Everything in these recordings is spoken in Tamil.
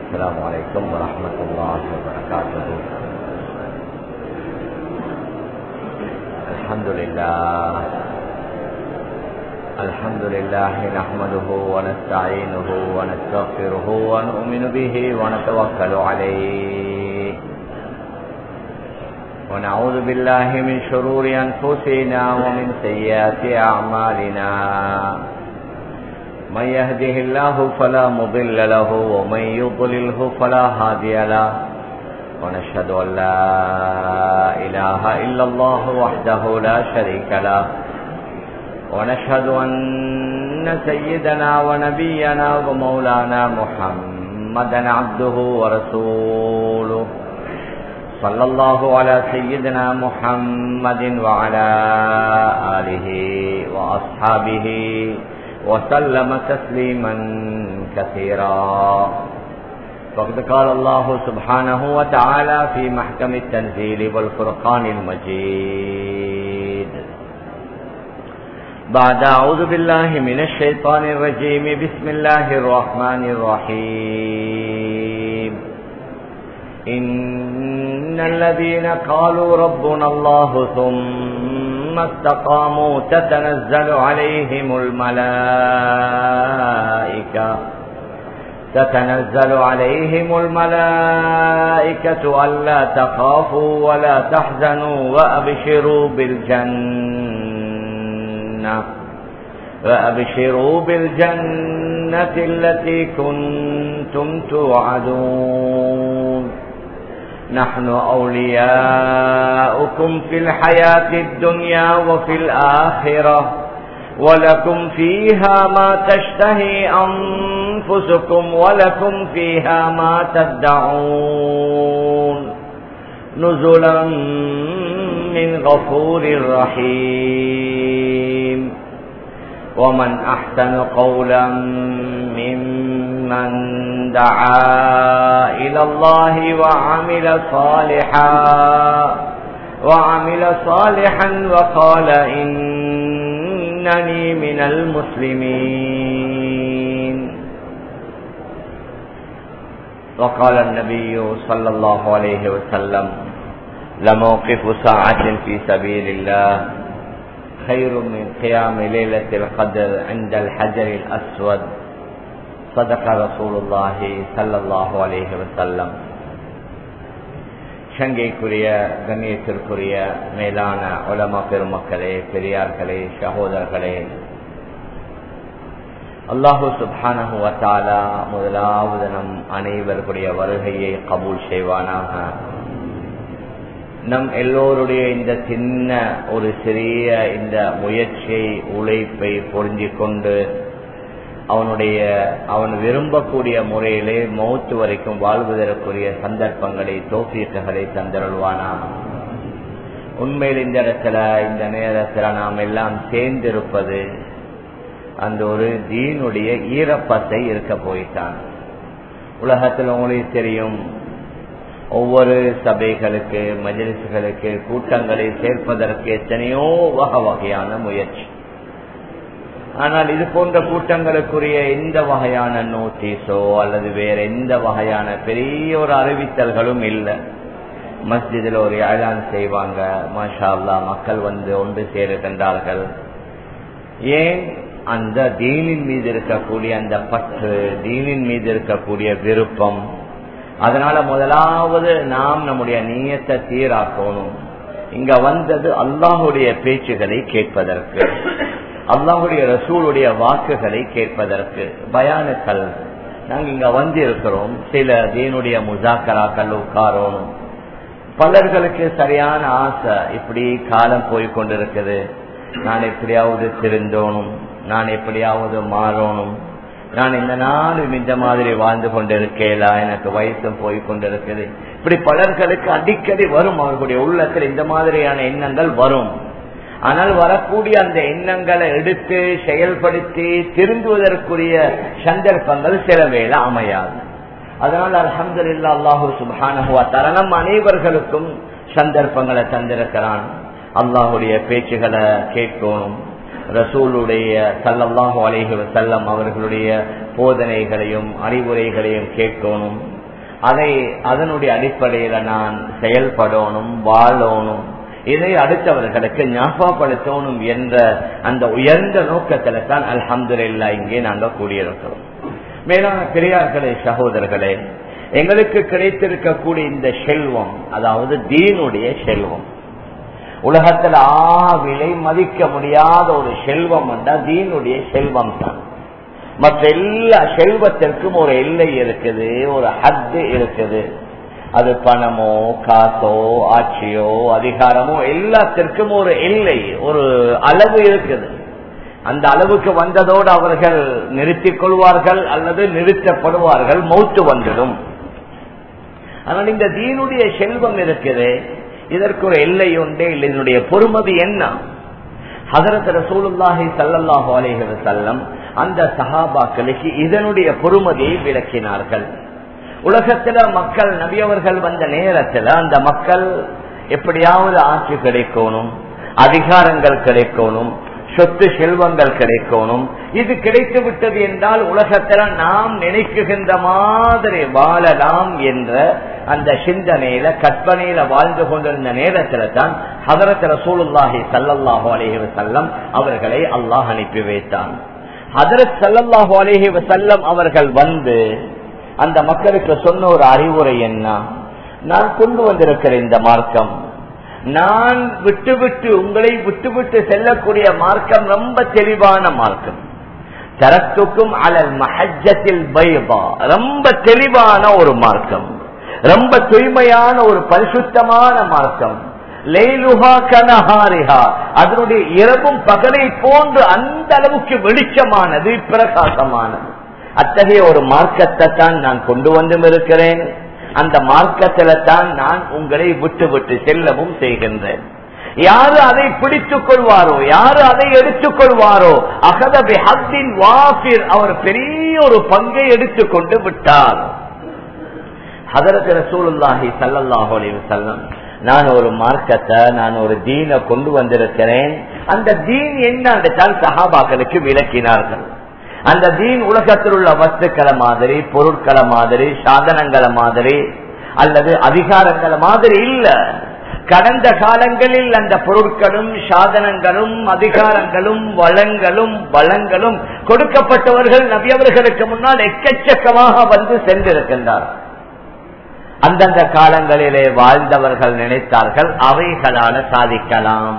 السلام عليكم ورحمة الله وبركاته الحمد لله الحمد لله نحمده ونستعينه ونستغفره ونؤمن به ونتوكل عليه ونعوذ بالله من شرور أنفسنا ومن سيئات أعمالنا من يهده الله فلا مضل له ومن يضلله فلا هادي له ونشهد أن لا إله إلا الله وحده لا شريك له ونشهد أن سيدنا ونبينا ومولانا محمدا عبده ورسوله صلى الله على سيدنا محمد وعلى آله وأصحابه وسلم تسليما كثيرا فقد قال الله سبحانه وتعالى في محكم التنزيل والفرقان المجيد بعد أعوذ بالله من الشيطان الرجيم بسم الله الرحمن الرحيم إن الذين قالوا ربنا الله ثم استقاموا تتنزل عليهم الملائكة تتنزل عليهم الملائكة ألا تخافوا ولا تحزنوا وأبشروا بالجنة وأبشروا بالجنة التي كنتم توعدون نحن أولياؤكم في الحياة الدنيا وفي الآخرة ولكم فيها ما تشتهي أنفسكم ولكم فيها ما تدعون نزلا من غفور رحيم ومن أحسن قولا ممن دعا إلى الله وعمل صالحا وعمل صالحا وقال إنني من المسلمين وقال النبي صلى الله عليه وسلم لموقف ساعة في سبيل الله خير من قيام ليلة القدر عند الحجر الأسود صدق رسول الله صلى الله عليه وسلم சங்கைக்குரிய கண்ணியத்திற்குரிய மேலான உலம பெருமக்களே பெரியார்களே சகோதரர்களே அல்லாஹு சுபானஹுவத்தாலா முதலாவது நம் அனைவருடைய வருகையை கபூல் செய்வானாக நம் எல்லோருடைய இந்த சின்ன ஒரு சிறிய இந்த முயற்சியை உழைப்பை பொருந்திக் கொண்டு அவனுடைய அவன் விரும்பக்கூடிய முறையிலே மௌத்து வரைக்கும் வாழ்வதற்குரிய சந்தர்ப்பங்களை தோப்பியத்துகளை தந்தருள்வானா உண்மையில் இந்த இடத்துல இந்த நேரத்தில் நாம் எல்லாம் சேர்ந்திருப்பது அந்த ஒரு தீனுடைய ஈரப்பத்தை இருக்க போயிட்டான் உலகத்தில் உங்களுக்கு தெரியும் ஒவ்வொரு சபைகளுக்கு மஜலிசுகளுக்கு கூட்டங்களை சேர்ப்பதற்கு எத்தனையோ வகை வகையான முயற்சி ஆனால் இது போன்ற கூட்டங்களுக்குரிய எந்த வகையான நோட்டீஸோ அல்லது வேற எந்த வகையான பெரிய ஒரு அறிவித்தல்களும் இல்லை மஸ்ஜிதில் ஒரு ஏழான் செய்வாங்க மாஷா அல்லா மக்கள் வந்து ஒன்று சேருகின்றார்கள் ஏன் அந்த தீனின் மீது இருக்கக்கூடிய அந்த பற்று தீனின் மீது இருக்கக்கூடிய விருப்பம் அதனால முதலாவது நாம் நம்முடைய நீயத்தை சீராக்கணும் இங்க வந்தது அல்லாஹுடைய பேச்சுகளை கேட்பதற்கு அல்லாஹுடைய ரசூலுடைய வாக்குகளை கேட்பதற்கு பயானுக்கள் நாங்க இங்க வந்து இருக்கிறோம் சில தீனுடைய முசாக்கராக்கள் உட்காரணும் பலர்களுக்கு சரியான ஆசை இப்படி காலம் போய் கொண்டிருக்குது நான் எப்படியாவது திருந்தோணும் நான் எப்படியாவது மாறணும் நான் இந்த நாளும் இந்த மாதிரி வாழ்ந்து கொண்டிருக்கேலா எனக்கு வயசும் போய் கொண்டிருக்குது இப்படி பலர்களுக்கு அடிக்கடி வரும் அவர்களுடைய உள்ளத்தில் இந்த மாதிரியான எண்ணங்கள் வரும் ஆனால் வரக்கூடிய அந்த எண்ணங்களை எடுத்து செயல்படுத்தி திருந்துவதற்குரிய சந்தர்ப்பங்கள் சில வேளை அமையாது அதனால் அலமதுல்லா அல்லாஹூ சுபானுவா தரணம் அனைவர்களுக்கும் சந்தர்ப்பங்களை தந்திருக்கிறான் அல்லாஹுடைய பேச்சுகளை கேட்கணும் ரசூலுடைய சல்லல்லாஹு அலைஹி வஸல்லம் அவர்களுடைய போதனைகளையும் அறிவுரைகளையும் கேட்கணும் அதை அதனுடைய அடிப்படையில நான் செயல்படணும் வாழணும் இதை அடுத்தவர்களுக்கு ஞாபகப்படுத்தணும் என்ற அந்த உயர்ந்த நோக்கத்துல தான் அல்ஹம்துல்லா இங்கே நாங்கள் கூடியிருக்கிறோம் மேலான பெரியார்களே சகோதரர்களே எங்களுக்கு கிடைத்திருக்கக்கூடிய இந்த செல்வம் அதாவது தீனுடைய செல்வம் உலகத்துல ஆ விலை மதிக்க முடியாத ஒரு செல்வம் என்றால் தீனுடைய செல்வம் தான் மற்ற எல்லா செல்வத்திற்கும் ஒரு எல்லை இருக்குது ஒரு ஹத்து இருக்குது அது பணமோ காசோ ஆட்சியோ அதிகாரமோ எல்லாத்திற்கும் ஒரு எல்லை ஒரு அளவு இருக்குது அந்த அளவுக்கு வந்ததோடு அவர்கள் நிறுத்திக் கொள்வார்கள் அல்லது நிறுத்தப்படுவார்கள் மௌத்து வந்துடும் ஆனால் இந்த தீனுடைய செல்வம் இருக்குது இதற்கு ஒரு எல்லை உண்டே இல்லை இதனுடைய பொறுமதி என்ன ஹதரத் ரசூலுல்லாஹி சல்லல்லாஹு அலைஹி வஸல்லம் அந்த சஹாபாக்களுக்கு இதனுடைய பொறுமதியை விளக்கினார்கள் உலகத்துல மக்கள் நபியவர்கள் வந்த நேரத்துல அந்த மக்கள் எப்படியாவது ஆட்சி கிடைக்கணும் அதிகாரங்கள் கிடைக்கணும் சொத்து செல்வங்கள் கிடைக்கணும் இது கிடைத்து விட்டது என்றால் உலகத்துல நாம் நினைக்குகின்ற மாதிரி வாழலாம் என்ற அந்த சிந்தனையில கற்பனையில வாழ்ந்து கொண்டிருந்த நேரத்துல தான் ஹதரத் ரசூலுல்லாஹி சல்லல்லாஹு அலைஹி வஸல்லம் அவர்களை அல்லாஹ் அனுப்பி வைத்தான் ஹதரத் சல்லல்லாஹு அலைஹி வஸல்லம் அவர்கள் வந்து அந்த மக்களுக்கு சொன்ன ஒரு அறிவுரை என்ன நான் கொண்டு வந்திருக்கிற இந்த மார்க்கம் நான் விட்டு விட்டு உங்களை விட்டு விட்டு செல்லக்கூடிய மார்க்கம் ரொம்ப தெளிவான மார்க்கம் தரத்துக்கும் அலல் மஹஜத்தில் பைபா ரொம்ப தெளிவான ஒரு மார்க்கம் ரொம்ப தூய்மையான ஒரு பரிசுத்தமான மார்க்கம் லேலுஹா கனஹாரிஹா அதனுடைய இரவும் பகலை போன்று அந்த அளவுக்கு வெளிச்சமானது பிரகாசமானது அத்தகைய ஒரு மார்க்கத்தை தான் நான் கொண்டு வந்தும் இருக்கிறேன் அந்த மார்க்கத்தில தான் நான் உங்களை விட்டு விட்டு செல்லவும் செய்கின்றேன் யாரு அதை பிடித்துக் கொள்வாரோ யாரு அதை எடுத்துக் கொள்வாரோ அகதபி ஹத்தின் வாபிர் அவர் பெரிய ஒரு பங்கை எடுத்துக்கொண்டு விட்டார் ஹதரத் ரசூலுல்லாஹி சல்லல்லாஹு அலைஹி வஸல்லம் நான் ஒரு மார்க்கத்தை நான் ஒரு தீனை கொண்டு வந்திருக்கிறேன் அந்த தீன் என்னன்னு சஹாபாக்களுக்கு விளக்கினார்கள் அந்த தீன் உலகத்தில் உள்ள வஸ்துக்களை மாதிரி பொருட்களை மாதிரி சாதனங்களை மாதிரி அல்லது அதிகாரங்களை மாதிரி இல்ல கடந்த காலங்களில் அந்த பொருட்களும் சாதனங்களும் அதிகாரங்களும் வளங்களும் வளங்களும் கொடுக்கப்பட்டவர்கள் நபியவர்களுக்கு முன்னால் எக்கச்சக்கமாக வந்து சென்றிருக்கின்றார் அந்தந்த காலங்களிலே வாழ்ந்தவர்கள் நினைத்தார்கள் அவைகளால சாதிக்கலாம்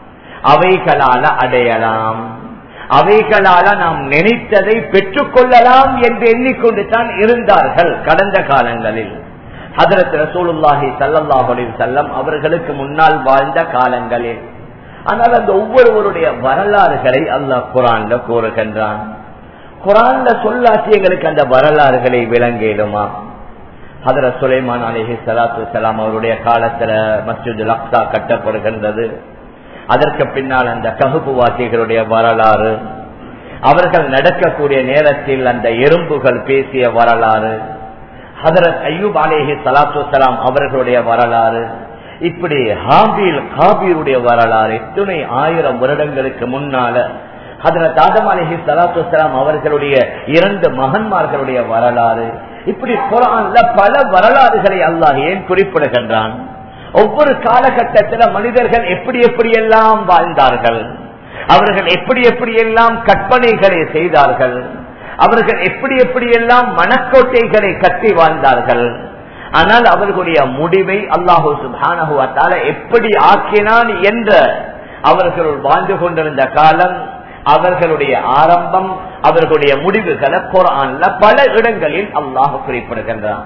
அவைகளால அடையலாம் அவைகளால நாம் நினைத்ததை பெற்றுக் கொள்ளலாம் என்று எண்ணிக்கொண்டு தான் இருந்தார்கள் கடந்த காலங்களில் ஹதரத் ரசூலுல்லாஹி சல்லாஹலி செல்லம் அவர்களுக்கு முன்னால் வாழ்ந்த காலங்களில் ஆனால் அந்த ஒவ்வொருவருடைய வரலாறுகளை அல்லாஹ் குரான்ல கூறுகின்றான் குரான்ல சொல்லாட்சி எங்களுக்கு அந்த வரலாறுகளை விளங்கிடுமா ஹதரத் சுலைமான் அலிஹி சலாத்து சலாம் அவருடைய காலத்துல மஸ்ஜித் அக்ஸா கட்டப்படுகின்றது அதற்கு பின்னால் அந்த ககுப்பு வாசிகளுடைய வரலாறு அவர்கள் நடக்கக்கூடிய நேரத்தில் அந்த எறும்புகள் பேசிய வரலாறு ஹதரத் ஐயூப் அலேஹி சலாத்து சலாம் அவர்களுடைய வரலாறு இப்படி ஹாபீல் காபீருடைய வரலாறு எத்தனை ஆயிரம் வருடங்களுக்கு முன்னால ஹதரத் ஆதம் அலேஹி சலாத்து சலாம் அவர்களுடைய இரண்டு மகன்மார்களுடைய வரலாறு இப்படி குரான்ல பல வரலாறுகளை அல்லாஹ் ஏன் குறிப்பிடுகின்றான் ஒவ்வொரு காலகட்டத்தில் மனிதர்கள் எப்படி எப்படி எல்லாம் வாழ்ந்தார்கள் அவர்கள் எப்படி எப்படி எல்லாம் கற்பனைகளை செய்தார்கள் அவர்கள் எப்படி எப்படி எல்லாம் மனக்கோட்டைகளை கட்டி வாழ்ந்தார்கள் ஆனால் அவர்களுடைய முடிவை அல்லாஹூ சுபானகுவத்தால எப்படி ஆக்கினான் என்ற அவர்கள் வாழ்ந்து கொண்டிருந்த காலம் அவர்களுடைய ஆரம்பம் அவர்களுடைய முடிவுகளை குரான்ல பல இடங்களில் அல்லாஹ் குறிப்பிடுகின்றான்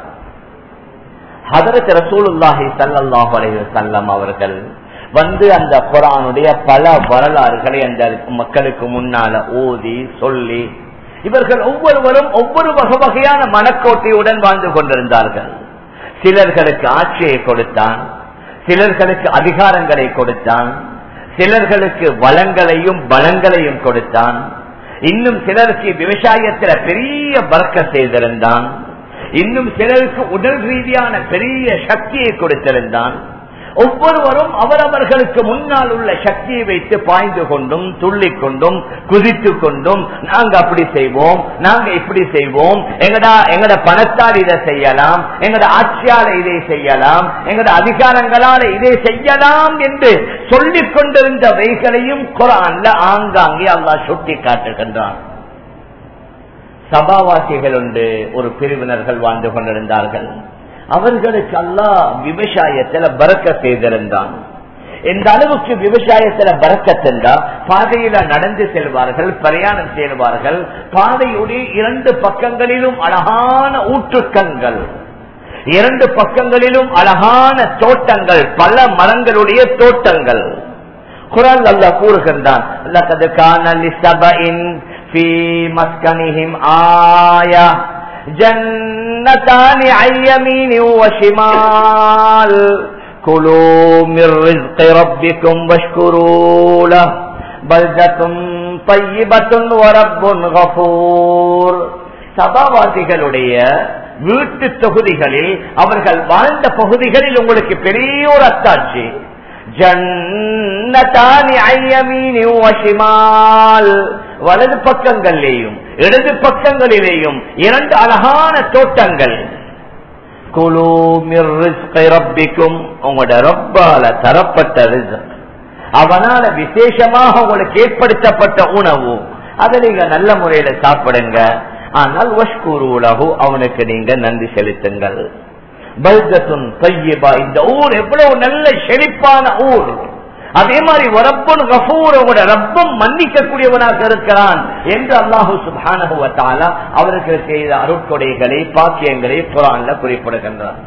ஹதரத் ரசூலுல்லாஹி சல்லாஹ் அலைவசல்லம் அவர்கள் வந்து அந்த குரானுடைய பல வரலாறுகளை அந்த மக்களுக்கு முன்னால ஓதி சொல்லி இவர்கள் ஒவ்வொருவரும் ஒவ்வொரு வகை வகையான மனக்கோட்டையுடன் வாழ்ந்து கொண்டிருந்தார்கள் சிலர்களுக்கு ஆட்சியை கொடுத்தான் சிலர்களுக்கு அதிகாரங்களை கொடுத்தான் சிலர்களுக்கு வளங்களையும் பலங்களையும் கொடுத்தான் இன்னும் சிலருக்கு விவசாயத்தில் பெரிய பறக்க செய்திருந்தான் இன்னும் சிலருக்கு உடல் ரீதியான பெரிய சக்தியை கொடுத்திருந்தான் ஒவ்வொருவரும் அவரவர்களுக்கு முன்னால் உள்ள சக்தியை வைத்து பாய்ந்து கொண்டும் துள்ளிக் கொண்டும் குதித்து கொண்டும் நாங்க அப்படி செய்வோம் நாங்க இப்படி செய்வோம் எங்கடா எங்கட பணத்தால் இதை செய்யலாம் எங்கட ஆட்சியால இதை செய்யலாம் எங்கட அதிகாரங்களால இதை செய்யலாம் என்று சொல்லிக் கொண்டிருந்த வைகளையும் குரான்ல ஆங்காங்கே அல்லாஹ் சுட்டி காட்டுகின்றான் சபாவாசிகள் உண்டு ஒரு பிரிவினர்கள் வாழ்ந்து கொண்டிருந்தார்கள் அவர்களுக்கு அல்லாஹ் விவசாயத்துல பறக்க செய்திருந்தான் எந்த அளவுக்கு விவசாயத்துல பறக்கத்தென்றா பாதையில நடந்து செல்வார்கள் பிரயாணம் செய்வார்கள் பாதையுடைய இரண்டு பக்கங்களிலும் அழகான ஊற்றுக்கண்கள் இரண்டு பக்கங்களிலும் அழகான தோட்டங்கள் பல மரங்களுடைய தோட்டங்கள் குரான் அல்லா கூறுகின்றான் في مسكنهم آية جنتان عن يمين وشمال كلوا من رزق ربكم واشكروا له بلدة طيبة ورب غفور சபாவாசிகளுடைய வீட்டு தொகுதிகளில் அவர்கள் வாழ்ந்த பகுதிகளில் உங்களுக்கு பெரிய ஒரு அத்தாட்சி ஜன்னதானி ஐயமீனி வசிமால் வலது பக்கங்களிலேயும் இடது பக்கங்களிலேயும் இரண்டு அழகான தோட்டங்கள் ரப்பிக்கும் உங்களோட ரப்பால தரப்பட்ட ரிசக் அவனால விசேஷமாக உங்களுக்கு ஏற்படுத்தப்பட்ட உணவு அதை நீங்க நல்ல முறையில சாப்பிடுங்க ஆனால் வஷ்கூரு உலகு அவனுக்கு நீங்க நன்றி செலுத்துங்கள் பல்கத்துன் தையபா இந்த ஊர் எவ்வளவு நல்ல செழிப்பான ஊர் அதே மாதிரி வரப்பன் கபூர் அவங்களோட ரப்பம் மன்னிக்கக்கூடியவனாக இருக்கிறான் என்று அல்லாஹு சுபானுவத்தால அவருக்கு செய்த அருட்கொடைகளை பாக்கியங்களை குரான்ல குறிப்பிடுகின்றார்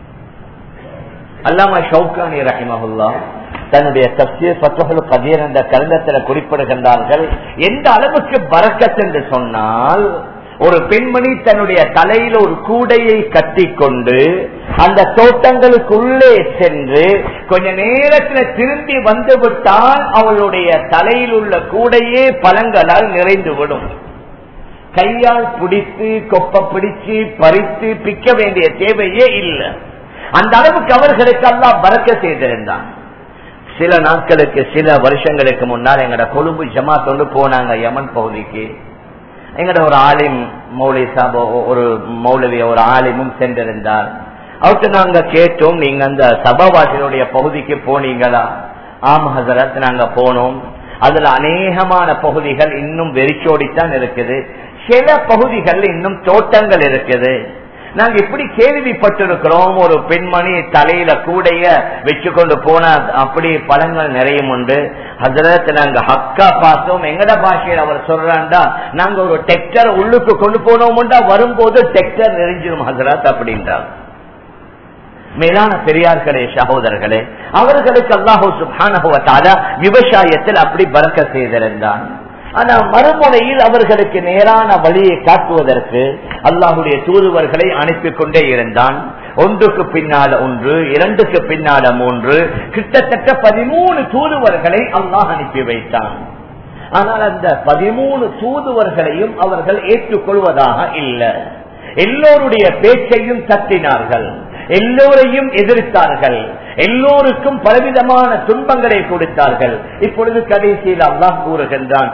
அல்லாம ஷவுகானி ரஹிமஹுல்லா தன்னுடைய தப்சீர் பத்தகுல் கதீர் என்ற கருந்தத்துல குறிப்பிடுகின்றார்கள் எந்த அளவுக்கு பறக்கத் என்று சொன்னால் ஒரு பெண்மணி தன்னுடைய தலையில ஒரு கூடையை கட்டி கொண்டு அந்த தோட்டங்களுக்குள்ளே சென்று கொஞ்ச நேரத்தில் திரும்பி வந்து விட்டால் அவளுடைய தலையில் உள்ள கூடையே பழங்களால் நிறைந்து விடும் கையால் பிடித்து கொப்ப பிடிச்சு பறித்து பிக்க வேண்டிய தேவையே இல்லை அந்த அளவுக்கு அவர்களுக்கு எல்லாம் பறக்க செய்திருந்தான் சில நாட்களுக்கு சில வருஷங்களுக்கு முன்னால் எங்கட கொழும்பு ஜமா கொண்டு போனாங்க யமன் பகுதிக்கு எங்கட ஒரு ஆலிம் மௌலி சாபோ ஒரு மௌலவி ஒரு ஆலிமும் சென்றிருந்தார் அவர்கிட்ட நாங்க கேட்டோம் நீங்க அந்த சபாவாசிகளுடைய பகுதிக்கு போனீங்களா ஆம் ஹசரத் நாங்க போனோம் அதுல அநேகமான பகுதிகள் இன்னும் வெறிச்சோடித்தான் இருக்குது சில பகுதிகள் இன்னும் தோட்டங்கள் இருக்குது நாங்க இப்படி கேள்விப்பட்டிருக்கிறோம் ஒரு பெண்மணி தலையில கூடைய வச்சு கொண்டு போனா அப்படி பழங்கள் நிறைய உண்டு ஹசரத் நாங்க ஹக்கா பார்த்தோம் எங்கட பாஷையில் அவர் சொல்றாண்டா நாங்க ஒரு டெக்டர் உள்ளுக்கு கொண்டு போனோம்டா வரும்போது டெக்டர் நெறிஞ்சிடும் ஹசரத் அப்படின்றாங்க மேலான பெரியார்களே சகோதரர்களே அவர்களுக்கு அல்லாஹூ சுபானகுவத்தால விவசாயத்தில் அப்படி பறக்க செய்திருந்தான் ஆனா மறுமுனையில் அவர்களுக்கு நேரான வழியை காட்டுவதற்கு அல்லாஹுடைய தூதுவர்களை அனுப்பி கொண்டே இருந்தான் ஒன்றுக்கு பின்னால ஒன்று இரண்டுக்கு பின்னால மூன்று கிட்டத்தட்ட பதிமூணு தூதுவர்களை அல்லாஹ் அனுப்பி வைத்தான் ஆனால் அந்த பதிமூணு தூதுவர்களையும் அவர்கள் ஏற்றுக்கொள்வதாக இல்லை எல்லோருடைய பேச்சையும் தட்டினார்கள் எல்லோரையும் எதிர்த்தார்கள் எல்லோருக்கும் பலவிதமான துன்பங்களை கொடுத்தார்கள் இப்பொழுது கடைசியில் அல்லாஹ் கூறுகின்றான்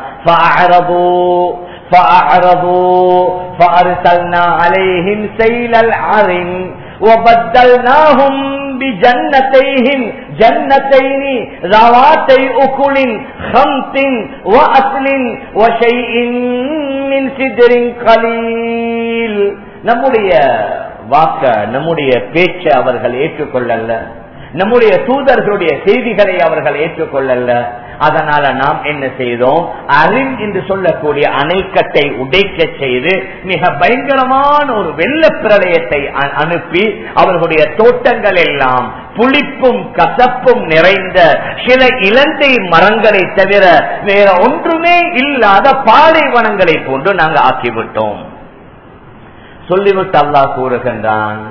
فأرسلنا عليهم سيل العرم وبدلناهم بجنتيهم جنتين ذواتي أكل خمط وأصل وشيء من سدر قليل நம்முடைய வாக்க நம்முடைய பேச்சை அவர்கள் ஏற்றுக்கொள்ளல நம்முடைய தூதர்களுடைய செய்திகளை அவர்கள் ஏற்றுக்கொள்ளல அதனால நாம் என்ன செய்தோம் அரின் என்று சொல்லக்கூடிய அணைக்கட்டை உடைக்க செய்து மிக பயங்கரமான ஒரு வெள்ள பிரளயத்தை அனுப்பி அவர்களுடைய தோட்டங்கள் எல்லாம் புளிப்பும் கசப்பும் நிறைந்த சில இலந்தை மரங்களை தவிர வேற ஒன்றுமே இல்லாத பாலைவனங்களை போன்று நாங்கள் ஆக்கிவிட்டோம் சொல்லிவிட்டு அல்லா கூறுகின்றான்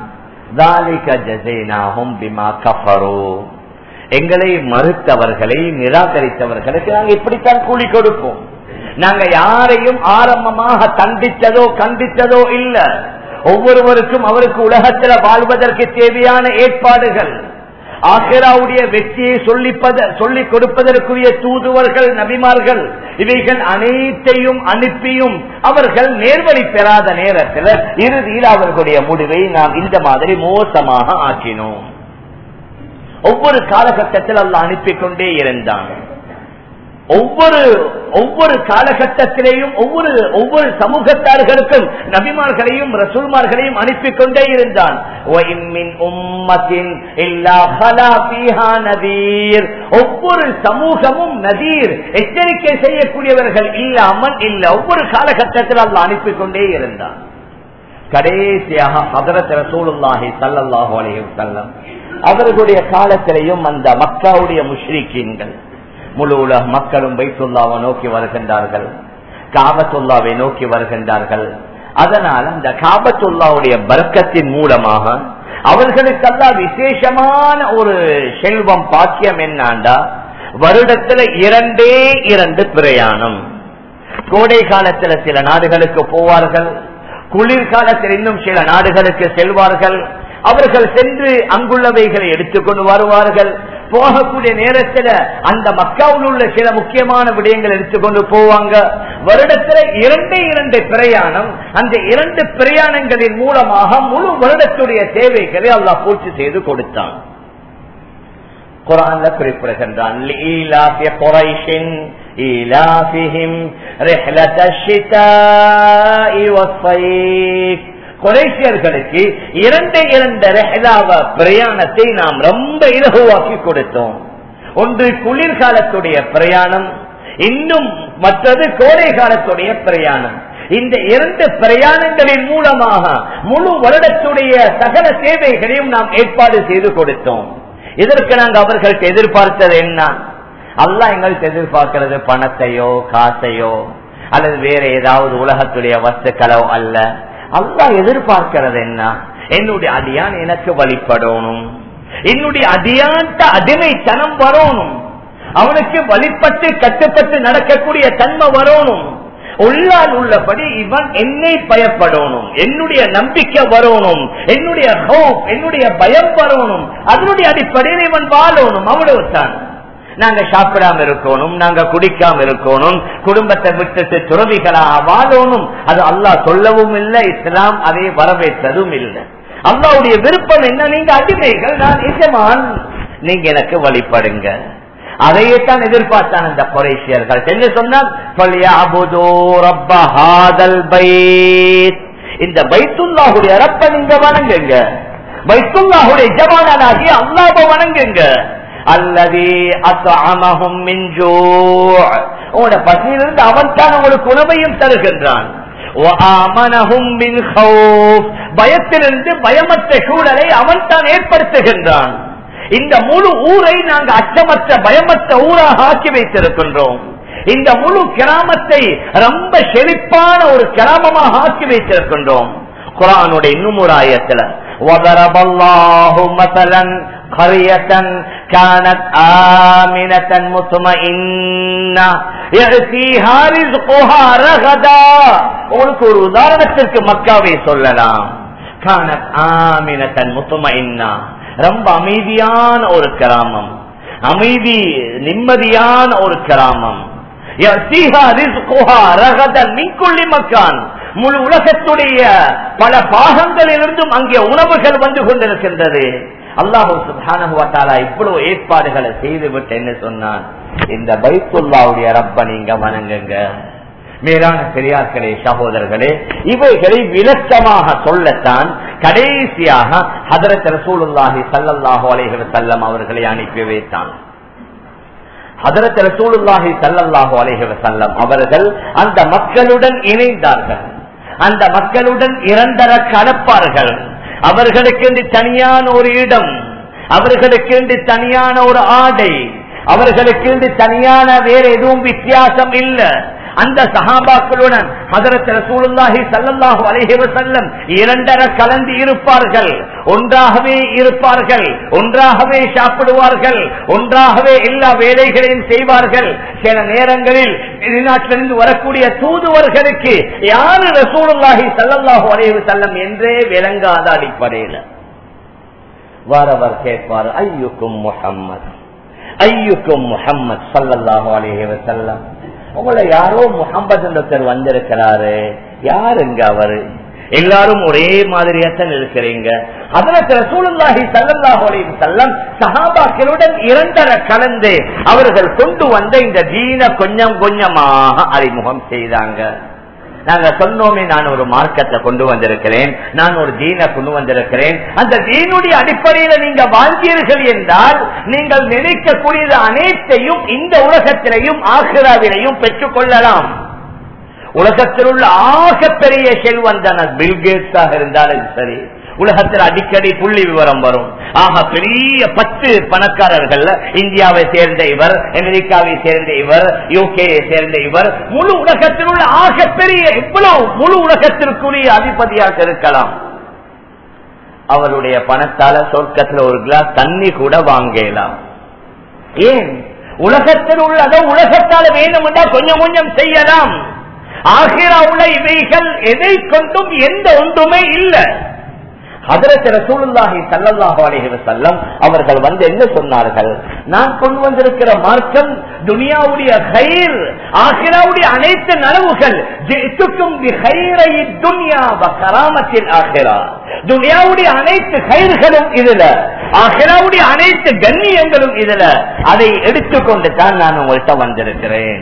எங்களை மறுத்தவர்களை நிராகரித்தவர்களுக்கு நாங்கள் இப்படித்தான் கூலி கொடுப்போம் நாங்க யாரையும் ஆரம்பமாக தண்டித்ததோ கண்டித்ததோ இல்ல ஒவ்வொருவருக்கும் அவருக்கு உலகத்தில் வாழ்வதற்கு தேவையான ஏற்பாடுகள் ஆசிராவுடைய வெற்றியை சொல்லிப்பத சொல்லிக் கொடுப்பதற்குரிய தூதுவர்கள் நபிமார்கள் இவைகள் அனைத்தையும் அனுப்பியும் அவர்கள் நேர்வழி பெறாத நேரத்தில் இறுதியில் அவர்களுடைய முடிவை நாம் இந்த மாதிரி மோசமாக ஆக்கினோம் ஒவ்வொரு காலகட்டத்தில் அல்ல அனுப்பிக் கொண்டே இருந்தான் ஒவ்வொரு ஒவ்வொரு காலகட்டத்திலேயும் ஒவ்வொரு ஒவ்வொரு சமூகத்தார்களுக்கும் நபிமார்களையும் ரசூல்மார்களையும் அனுப்பி கொண்டே இருந்தான் ஒவ்வொரு சமூகமும் நதீர் எச்சரிக்கை செய்யக்கூடியவர்கள் இல்லாமல் இல்ல ஒவ்வொரு காலகட்டத்தில் அல்ல அனுப்பி கொண்டே இருந்தான் கடைசியாக ஹதரத் ரசூலுல்லாஹி சல்லல்லாஹு அலைஹி வஸல்லம் அவர்களுடைய காலத்திலேயும் அந்த மக்காவுடைய முஷ்ரிக்கீன்கள் முழு உலக மக்களும் பைத்துல்லாவை நோக்கி வருகின்றார்கள் காபத்துல்லாவை நோக்கி வருகின்றார்கள் அதனால் அந்த காபத்துல்லாவுடைய பர்க்கத்தின் மூலமாக அவர்களுக்கெல்லாம் விசேஷமான ஒரு செல்வம் பாக்கியம் என்னாண்டா வருடத்துல இரண்டே இரண்டு பிரயாணம் கோடை காலத்துல சில நாடுகளுக்கு போவார்கள் குளிர்காலத்தில் இன்னும் சில நாடுகளுக்கு செல்வார்கள் அவர்கள் சென்று அங்குள்ளவைகளை எடுத்துக்கொண்டு வருவார்கள் போகக்கூடிய நேரத்தில் அந்த மக்காவில் உள்ள சில முக்கியமான விடயங்கள் எடுத்துக்கொண்டு போவாங்க வருடத்தில் இரண்டே இரண்டு பிரயாணம் அந்த இரண்டு பிரயாணங்களின் மூலமாக முழு வருடத்துடைய தேவைகளை அல்லாஹ் பூர்த்தி செய்து கொடுத்தான் குரான்ல குறிப்பிடுகின்றான் குறைசியர்களுக்கு இரண்டு இரண்டு ரெஹலாவ பிரயாணத்தை நாம் ரொம்ப இலகுவாக்கி கொடுத்தோம் ஒன்று குளிர்காலத்துடைய பிரயாணம் இன்னும் மற்றது கோடை காலத்துடைய பிரயாணம் இந்த இரண்டு பிரயாணங்களின் மூலமாக முழு வருடத்துடைய சகல சேவைகளையும் நாம் ஏற்பாடு செய்து கொடுத்தோம் இதற்கு நாங்கள் அவர்களுக்கு எதிர்பார்த்தது என்ன அல்ல எங்களுக்கு எதிர்பார்க்கிறது பணத்தையோ காசையோ அல்லது வேற ஏதாவது உலகத்துடைய வஸ்துக்களோ அல்ல அல்லா எதிர்பார்க்கிறது என்ன என்னுடைய அடியான் எனக்கு வழிபடணும் என்னுடைய அடியான்ட்ட அடிமைத்தனம் வரணும் அவனுக்கு வழிபட்டு கட்டுப்பட்டு நடக்கக்கூடிய தன்மை வரணும் உள்ளால் உள்ளபடி இவன் என்னை பயப்படணும் என்னுடைய நம்பிக்கை வரணும் என்னுடைய ஹோப் என்னுடைய பயம் வரணும் அதனுடைய அடிப்படையில் இவன் வாழணும் அவ்வளவுதான் நாங்க சாப்பிடாம இருக்கணும் நாங்க குடிக்காம இருக்கணும் குடும்பத்தை விட்டுட்டு துறவிகளாக வாழணும் அது அல்லாஹ் சொல்லவும் இல்லை இஸ்லாம் அதை வரவேற்றதும் இல்லை அல்லாவுடைய விருப்பம் என்ன நீங்க அடிமைகள் நான் எஜமான் நீங்க எனக்கு வழிபடுங்க அதையே தான் எதிர்பார்த்தான் இந்த குறைசியர்கள் என்ன சொன்னால் இந்த பைத்துல்லாஹுடைய ரப்ப நீங்க வணங்குங்க பைத்துல்லாஹுடைய ஜமானாகிய அல்லாஹ வணங்குங்க அல்லது அத்தமகும் உங்களோட பசியிலிருந்து அவன் தான் உங்களுக்கு உணவையும் தருகின்றான் பயத்திலிருந்து பயமற்ற சூழலை அவன் தான் ஏற்படுத்துகின்றான் இந்த முழு ஊரை நாங்கள் அச்சமற்ற பயமற்ற ஊராக ஆக்கி வைத்திருக்கின்றோம் இந்த முழு கிராமத்தை ரொம்ப செழிப்பான ஒரு கிராமமாக ஆக்கி வைத்திருக்கின்றோம் குரானுடைய இன்னும் ஒரு ஆயத்துல وضرب الله مثلا قرية كانت آمنة مطمئنة يأتيها رزقها رغدا உங்களுக்கு ஒரு உதாரணத்திற்கு மக்காவை சொல்லலாம் கானத் ஆமினத்தன் முத்துமைன்னா ரொம்ப அமைதியான ஒரு கிராமம் அமைதி நிம்மதியான ஒரு கிராமம் மக்கான் முழு உலகத்துடைய பல பாகங்களிலிருந்தும் அங்கே உணவுகள் வந்து கொண்டிருக்கின்றது அல்லாஹு சுபானுவத்தாலா இவ்வளவு ஏற்பாடுகளை செய்துவிட்டு என்ன சொன்னான் இந்த பைத்துல்லாவுடைய ரப்ப நீங்க வணங்குங்க மேலான பெரியார்களே சகோதரர்களே இவைகளை விளக்கமாக சொல்லத்தான் கடைசியாக ஹதரத் ரசூலுல்லாஹி சல்லல்லாஹு அலைஹி வஸல்லம் அவர்களை அனுப்பி வைத்தான் ஹதரத் ரசூலுல்லாஹி சல்லல்லாஹு அலைஹி வஸல்லம் அவர்கள் அந்த மக்களுடன் இணைந்தார்கள் அந்த மக்களுடன் இரண்டர கலப்பார்கள் அவர்களுக்கு தனியான ஒரு இடம் அவர்களுக்கு தனியான ஒரு ஆடை அவர்களுக்கு தனியான வேற எதுவும் வித்தியாசம் இல்லை அந்த சஹாபாக்களுடன் ஹதரத் ரசூலுல்லாஹி ஸல்லல்லாஹு அலைஹி வஸல்லம் இரண்டர கலந்து இருப்பார்கள் ஒன்றாகவே இருப்பார்கள் ஒன்றாகவே சாப்பிடுவார்கள் ஒன்றாகவே எல்லா வேலைகளையும் செய்வார்கள் சில நேரங்களில் வெளிநாட்டிலிருந்து வரக்கூடிய தூதுவர்களுக்கு யாரு ரசூலுல்லாஹி ஸல்லல்லாஹு அலைஹி வஸல்லம் என்றே விளங்காத அடிப்படையில் வரவர் கேட்பார் ஐயுக்கும் முஹம்மது ஐயுக்கும் முஹம்மது சல்லல்லாஹு அலைஹி வஸல்லம் உங்களை யாரோ முகம்மது ஒருத்தர் வந்திருக்கிறாரு யாருங்க அவரு எல்லாரும் ஒரே மாதிரியாத்தான் இருக்கிறீங்க அதுல ரசூலுல்லாஹி ஸல்லல்லாஹு அலைஹி வஸல்லம் சஹாபாக்களுடன் இரண்டர கலந்து அவர்கள் கொண்டு வந்த இந்த தீன கொஞ்சம் கொஞ்சமாக அறிமுகம் செய்தாங்க நாங்க சொன்னோமே நான் ஒரு மார்க்கத்தை கொண்டு வந்திருக்கிறேன் நான் ஒரு தீனை கொண்டு வந்திருக்கிறேன் அந்த தீனுடைய அடிப்படையில நீங்க வாழ்ந்தீர்கள் என்றால் நீங்கள் நினைக்கக்கூடியது அனைத்தையும் இந்த உலகத்திலையும் ஆசிராவிலையும் பெற்றுக் கொள்ளலாம் உலகத்தில் உள்ள ஆகப்பெரிய செல்வந்தன பில்கேட்ஸாக இருந்தாலும் சரி உலகத்தில் அடிக்கடி புள்ளி விவரம் வரும் ஆக பெரிய பத்து பணக்காரர்கள் இந்தியாவை சேர்ந்த இவர் அமெரிக்காவை சேர்ந்த இவர் யூகேயை சேர்ந்த இவர் முழு உலகத்தில் உள்ள ஆகப்பெரிய இவ்வளவு முழு உலகத்திற்குரிய அதிபதியாக இருக்கலாம் அவருடைய பணத்தால சொர்க்கத்தில் ஒரு கிளாஸ் தண்ணி கூட வாங்கலாம் ஏன் உலகத்தில் உள்ளதை உலகத்தால வேணும்னா கொஞ்சம் கொஞ்சம் செய்யலாம் ஆகிரா உள்ள இவைகள் எதை கொண்டும் எந்த ஒன்றுமே இல்லை அவர்கள் வந்து என்ன சொன்னார்கள் நான் கொண்டு வந்திருக்கிற மார்க்கம் துனியாவுடைய கயிர் ஆகிராவுடைய அனைத்து நனவுகள் கராமத்தின் ஆகிறா துனியாவுடைய அனைத்து கயிர்களும் இதுல ஆகிராவுடைய அனைத்து கண்ணியங்களும் இதுல அதை எடுத்துக்கொண்டு தான் நான் உங்கள்கிட்ட வந்திருக்கிறேன்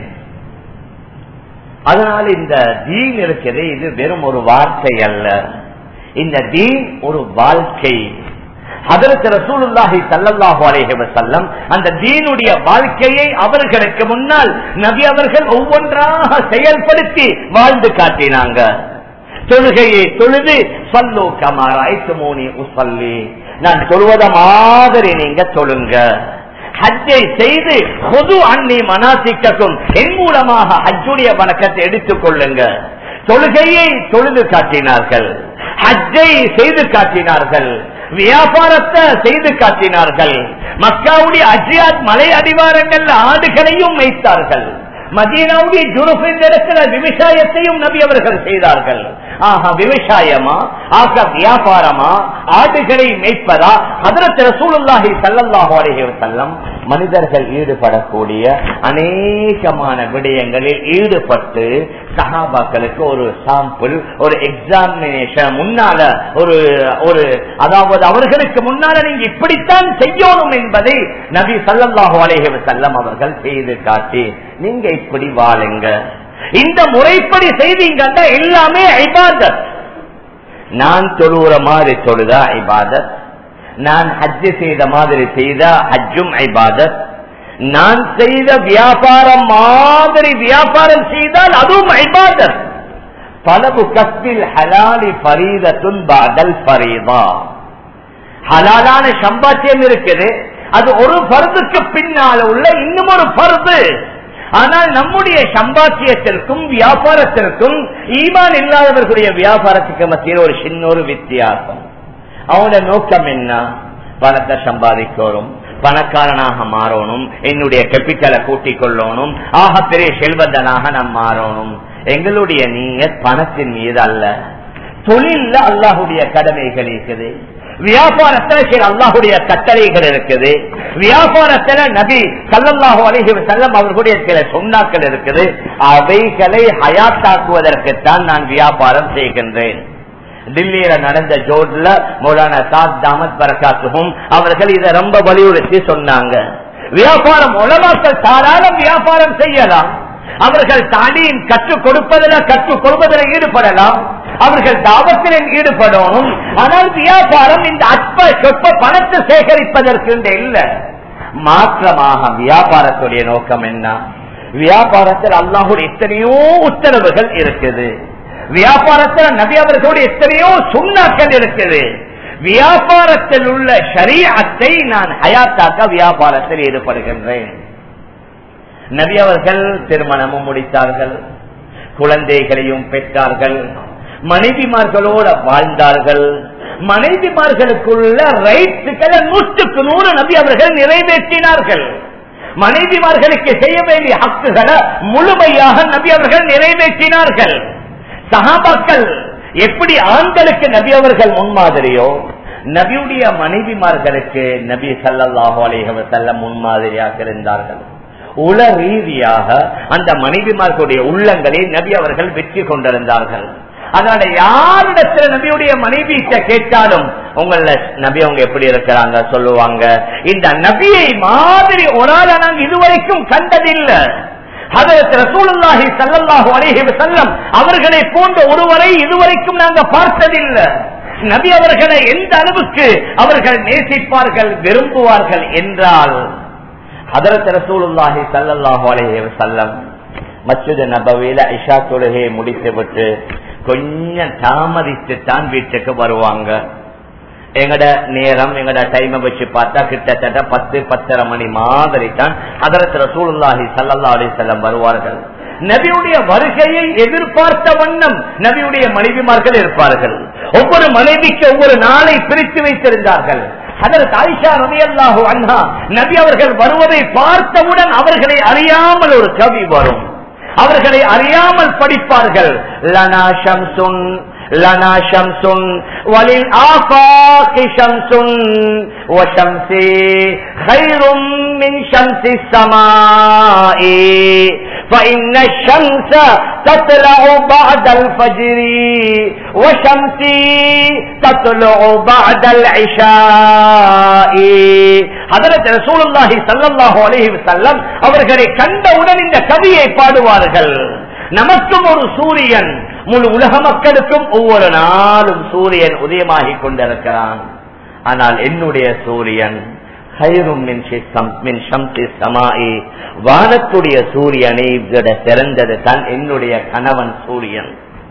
அதனால இந்த தீன் இருக்கிறது இது வெறும் ஒரு வார்த்தை அல்ல இந்த தீன் ஒரு வாழ்க்கை அதற்கு ரசூலுல்லாஹி சல்லல்லாஹு அலைஹி வஸல்லம் அந்த தீனுடைய வாழ்க்கையை அவர்களுக்கு முன்னால் நபி அவர்கள் ஒவ்வொன்றாக செயல்படுத்தி வாழ்ந்து காட்டினாங்க தொழுகையை தொழுது சொல்லு கமாராய்த்து மோனி உசல்லி நான் தொழுவத மாதிரி நீங்க தொழுங்க ஹஜ்ஜை செய்து பொது அன்னி மனாசிக்கும் என் மூலமாக ஹஜ்ஜுடைய வணக்கத்தை எடுத்துக் கொள்ளுங்க தொழுகையை தொழுது காட்டினார்கள் ஹஜ்ஜை செய்து காட்டினார்கள் வியாபாரத்தை செய்து காட்டினார்கள் மக்காவுடைய அஜியாத் மலை அடிவாரங்கள் ஆடுகளையும் வைத்தார்கள் மதீனாவுடைய ஜுருஃபின் இடத்துல விவசாயத்தையும் நபி அவர்கள் செய்தார்கள் ஆஹா விவசாயமா ஆக வியாபாரமா ஆடுகளை மேய்ப்பதா அதற்கு ரசூலுல்லாஹி சல்லல்லாஹு அலைஹி வஸல்லம் மனிதர்கள் ஈடுபடக்கூடிய அநேகமான விடயங்களில் ஈடுபட்டு சஹாபாக்களுக்கு ஒரு சாம்பிள் ஒரு எக்ஸாமினேஷன் முன்னால ஒரு ஒரு அதாவது அவர்களுக்கு முன்னால நீங்க இப்படித்தான் செய்யணும் என்பதை நபி சல்லல்லாஹு அலைஹி வஸல்லம் அவர்கள் செய்து காட்டி நீங்க இப்படி வாழுங்க இந்த முறைப்படி செய்தீங்கன்னா எல்லாமே ஐபாதத் நான் தொழுகிற மாதிரி தொழுதா ஐபாதத் நான் ஹஜ்ஜு செய்த மாதிரி செய்தா ஹஜ்ஜும் ஐபாதத் நான் செய்த வியாபாரம் மாதிரி வியாபாரம் செய்தால் அதுவும் ஐபாதத் பலவு கஸ்பில் ஹலாலி பரீதத்துன் பாதல் பரீதா ஹலாலான சம்பாத்தியம் இருக்குது அது ஒரு பருதுக்கு பின்னால உள்ள இன்னும் ஒரு பருது ஆனால் நம்முடைய சம்பாத்தியத்திற்கும் வியாபாரத்திற்கும் ஈமான் இல்லாதவர்களுடைய வியாபாரத்துக்கு மத்தியில் ஒரு சின்ன ஒரு வித்தியாசம் அவனோட நோக்கம் என்ன பணத்தை சம்பாதிக்கணும் பணக்காரனாக மாறணும் என்னுடைய கேபிட்டலை கூட்டிக் கொள்ளணும் ஆக பெரிய செல்வந்தனாக நாம் மாறணும் எங்களுடைய நீங்க பணத்தின் மீது அல்ல தொழில அல்லாஹுடைய கடமைகள் இருக்குது வியாபாரத்துல சில அல்லாஹுடைய கட்டளைகள் இருக்குது வியாபாரத்துல நபி சல்லல்லாஹு அலைஹி வஸல்லம் அவர்களுடைய சில சொன்னாக்கள் இருக்குது அவைகளை ஹயாத்தாக்குவதற்குத்தான் நான் வியாபாரம் செய்கின்றேன் டில்லியில நடந்த ஜோட்ல மௌலானா சாத் தாமத் பரகாத்துகும் அவர்கள் இதை ரொம்ப வலியுறுத்தி சொன்னாங்க வியாபாரம் உலமாக்கள் தாராளம் வியாபாரம் செய்யலாம் அவர்கள் தாலியின் கற்றுக் கொடுப்பதில் கற்றுக் கொடுப்பதில் ஈடுபடலாம் அவர்கள் தாபத்திலும் ஈடுபடணும் ஆனால் வியாபாரம் இந்த அற்ப சொற்ப பணத்தை சேகரிப்பதற்கு இல்ல மாற்றமாக வியாபாரத்துடைய நோக்கம் என்ன வியாபாரத்தில் அல்லாஹுடைய எத்தனையோ உத்தரவுகள் இருக்குது வியாபாரத்தில் நபி அவர்களோட எத்தனையோ சுண்ணாக்கள் இருக்குது வியாபாரத்தில் உள்ள ஷரீஅத்தை நான் ஹயாத்தாக்க வியாபாரத்தில் ஈடுபடுகின்றேன் நபி அவர்கள் திருமணமும் முடித்தார்கள் குழந்தைகளையும் பெற்றார்கள் மனைவிமார்களோட வாழ்ந்தார்கள் மனைவிமார்களுக்குள்ள ரைட்ஸுகளை நூற்றுக்கு நூறு நபி அவர்கள் நிறைவேற்றினார்கள் மனைவிமார்களுக்கு செய்ய வேண்டிய ஹக்குகளை முழுமையாக நபி அவர்கள் நிறைவேற்றினார்கள் சகாபாக்கள் எப்படி ஆண்களுக்கு நபி அவர்கள் முன்மாதிரியோ நபியுடைய மனைவிமார்களுக்கு நபி சல்லாஹூ அலேஹவ செல்ல முன்மாதிரியாக இருந்தார்கள் உல ரீதியாக அந்த மனைவிமார்களுடைய உள்ளங்களை நபி அவர்கள் வெற்றி கொண்டிருந்தார்கள் அதனால யாரிடத்துல நபியுடைய மனைவி கேட்டாலும் உங்கள நபி அவங்க எப்படி இருக்கிறாங்க சொல்லுவாங்க இந்த நபியை மாதிரி ஒரு ஆளை நாங்க இதுவரைக்கும் கண்டதில்லை அவர்களை போன்ற ஒருவரை இதுவரைக்கும் நாங்க பார்த்ததில்லை நபி அவர்களை எந்த அளவுக்கு அவர்கள் நேசிப்பார்கள் விரும்புவார்கள் என்றால் ஹதரத் ரசூலுல்லாஹி சல்லாஹூ அலைஹி வசல்லம் மஸ்ஜித் நபவியில இஷா தொழுகையை முடித்துவிட்டு கொஞ்சம் தாமதித்து தான் வீட்டுக்கு வருவாங்க எங்கட நேரம் எங்கட டைமை வச்சு பார்த்தா கிட்டத்தட்ட பத்து பத்தரை மணி மாதிரி தான் அதரத்து ரசூலுல்லாஹி சல்லா அலி செல்லம் வருவார்கள் நபியுடைய வருகையை எதிர்பார்த்த வண்ணம் நபியுடைய மனைவிமார்கள் இருப்பார்கள் ஒவ்வொரு மனைவிக்கு ஒவ்வொரு நாளை பிரித்து வைத்திருந்தார்கள் அதற்கு ஆயிஷா ரவியல்லாஹு அண்ணா நபி அவர்கள் வருவதை பார்த்தவுடன் அவர்களை அறியாமல் ஒரு கவி வரும் அவர்களை அறியாமல் படிப்பார்கள் லனா ஷம்சுன் لنا شمس وللآفاق شمس وشمسي خير من شمس السماء فإن الشمس تطلع بعد الفجر وشمسي تطلع بعد العشاء حضرت رسول الله صلى الله عليه وسلم அவர்களை கண்டவுடன் இந்த கவியை பாடுவார்கள் நமக்கும் ஒரு சூரியன் முழு உலக மக்களுக்கும் ஒவ்வொரு நாளும் சூரியன் உதயமாகி கொண்டிருக்கிறான் ஆனால் என்னுடைய சூரியன் வானத்துடைய சூரியனை விட சிறந்தது தான் என்னுடைய கணவன் சூரியன்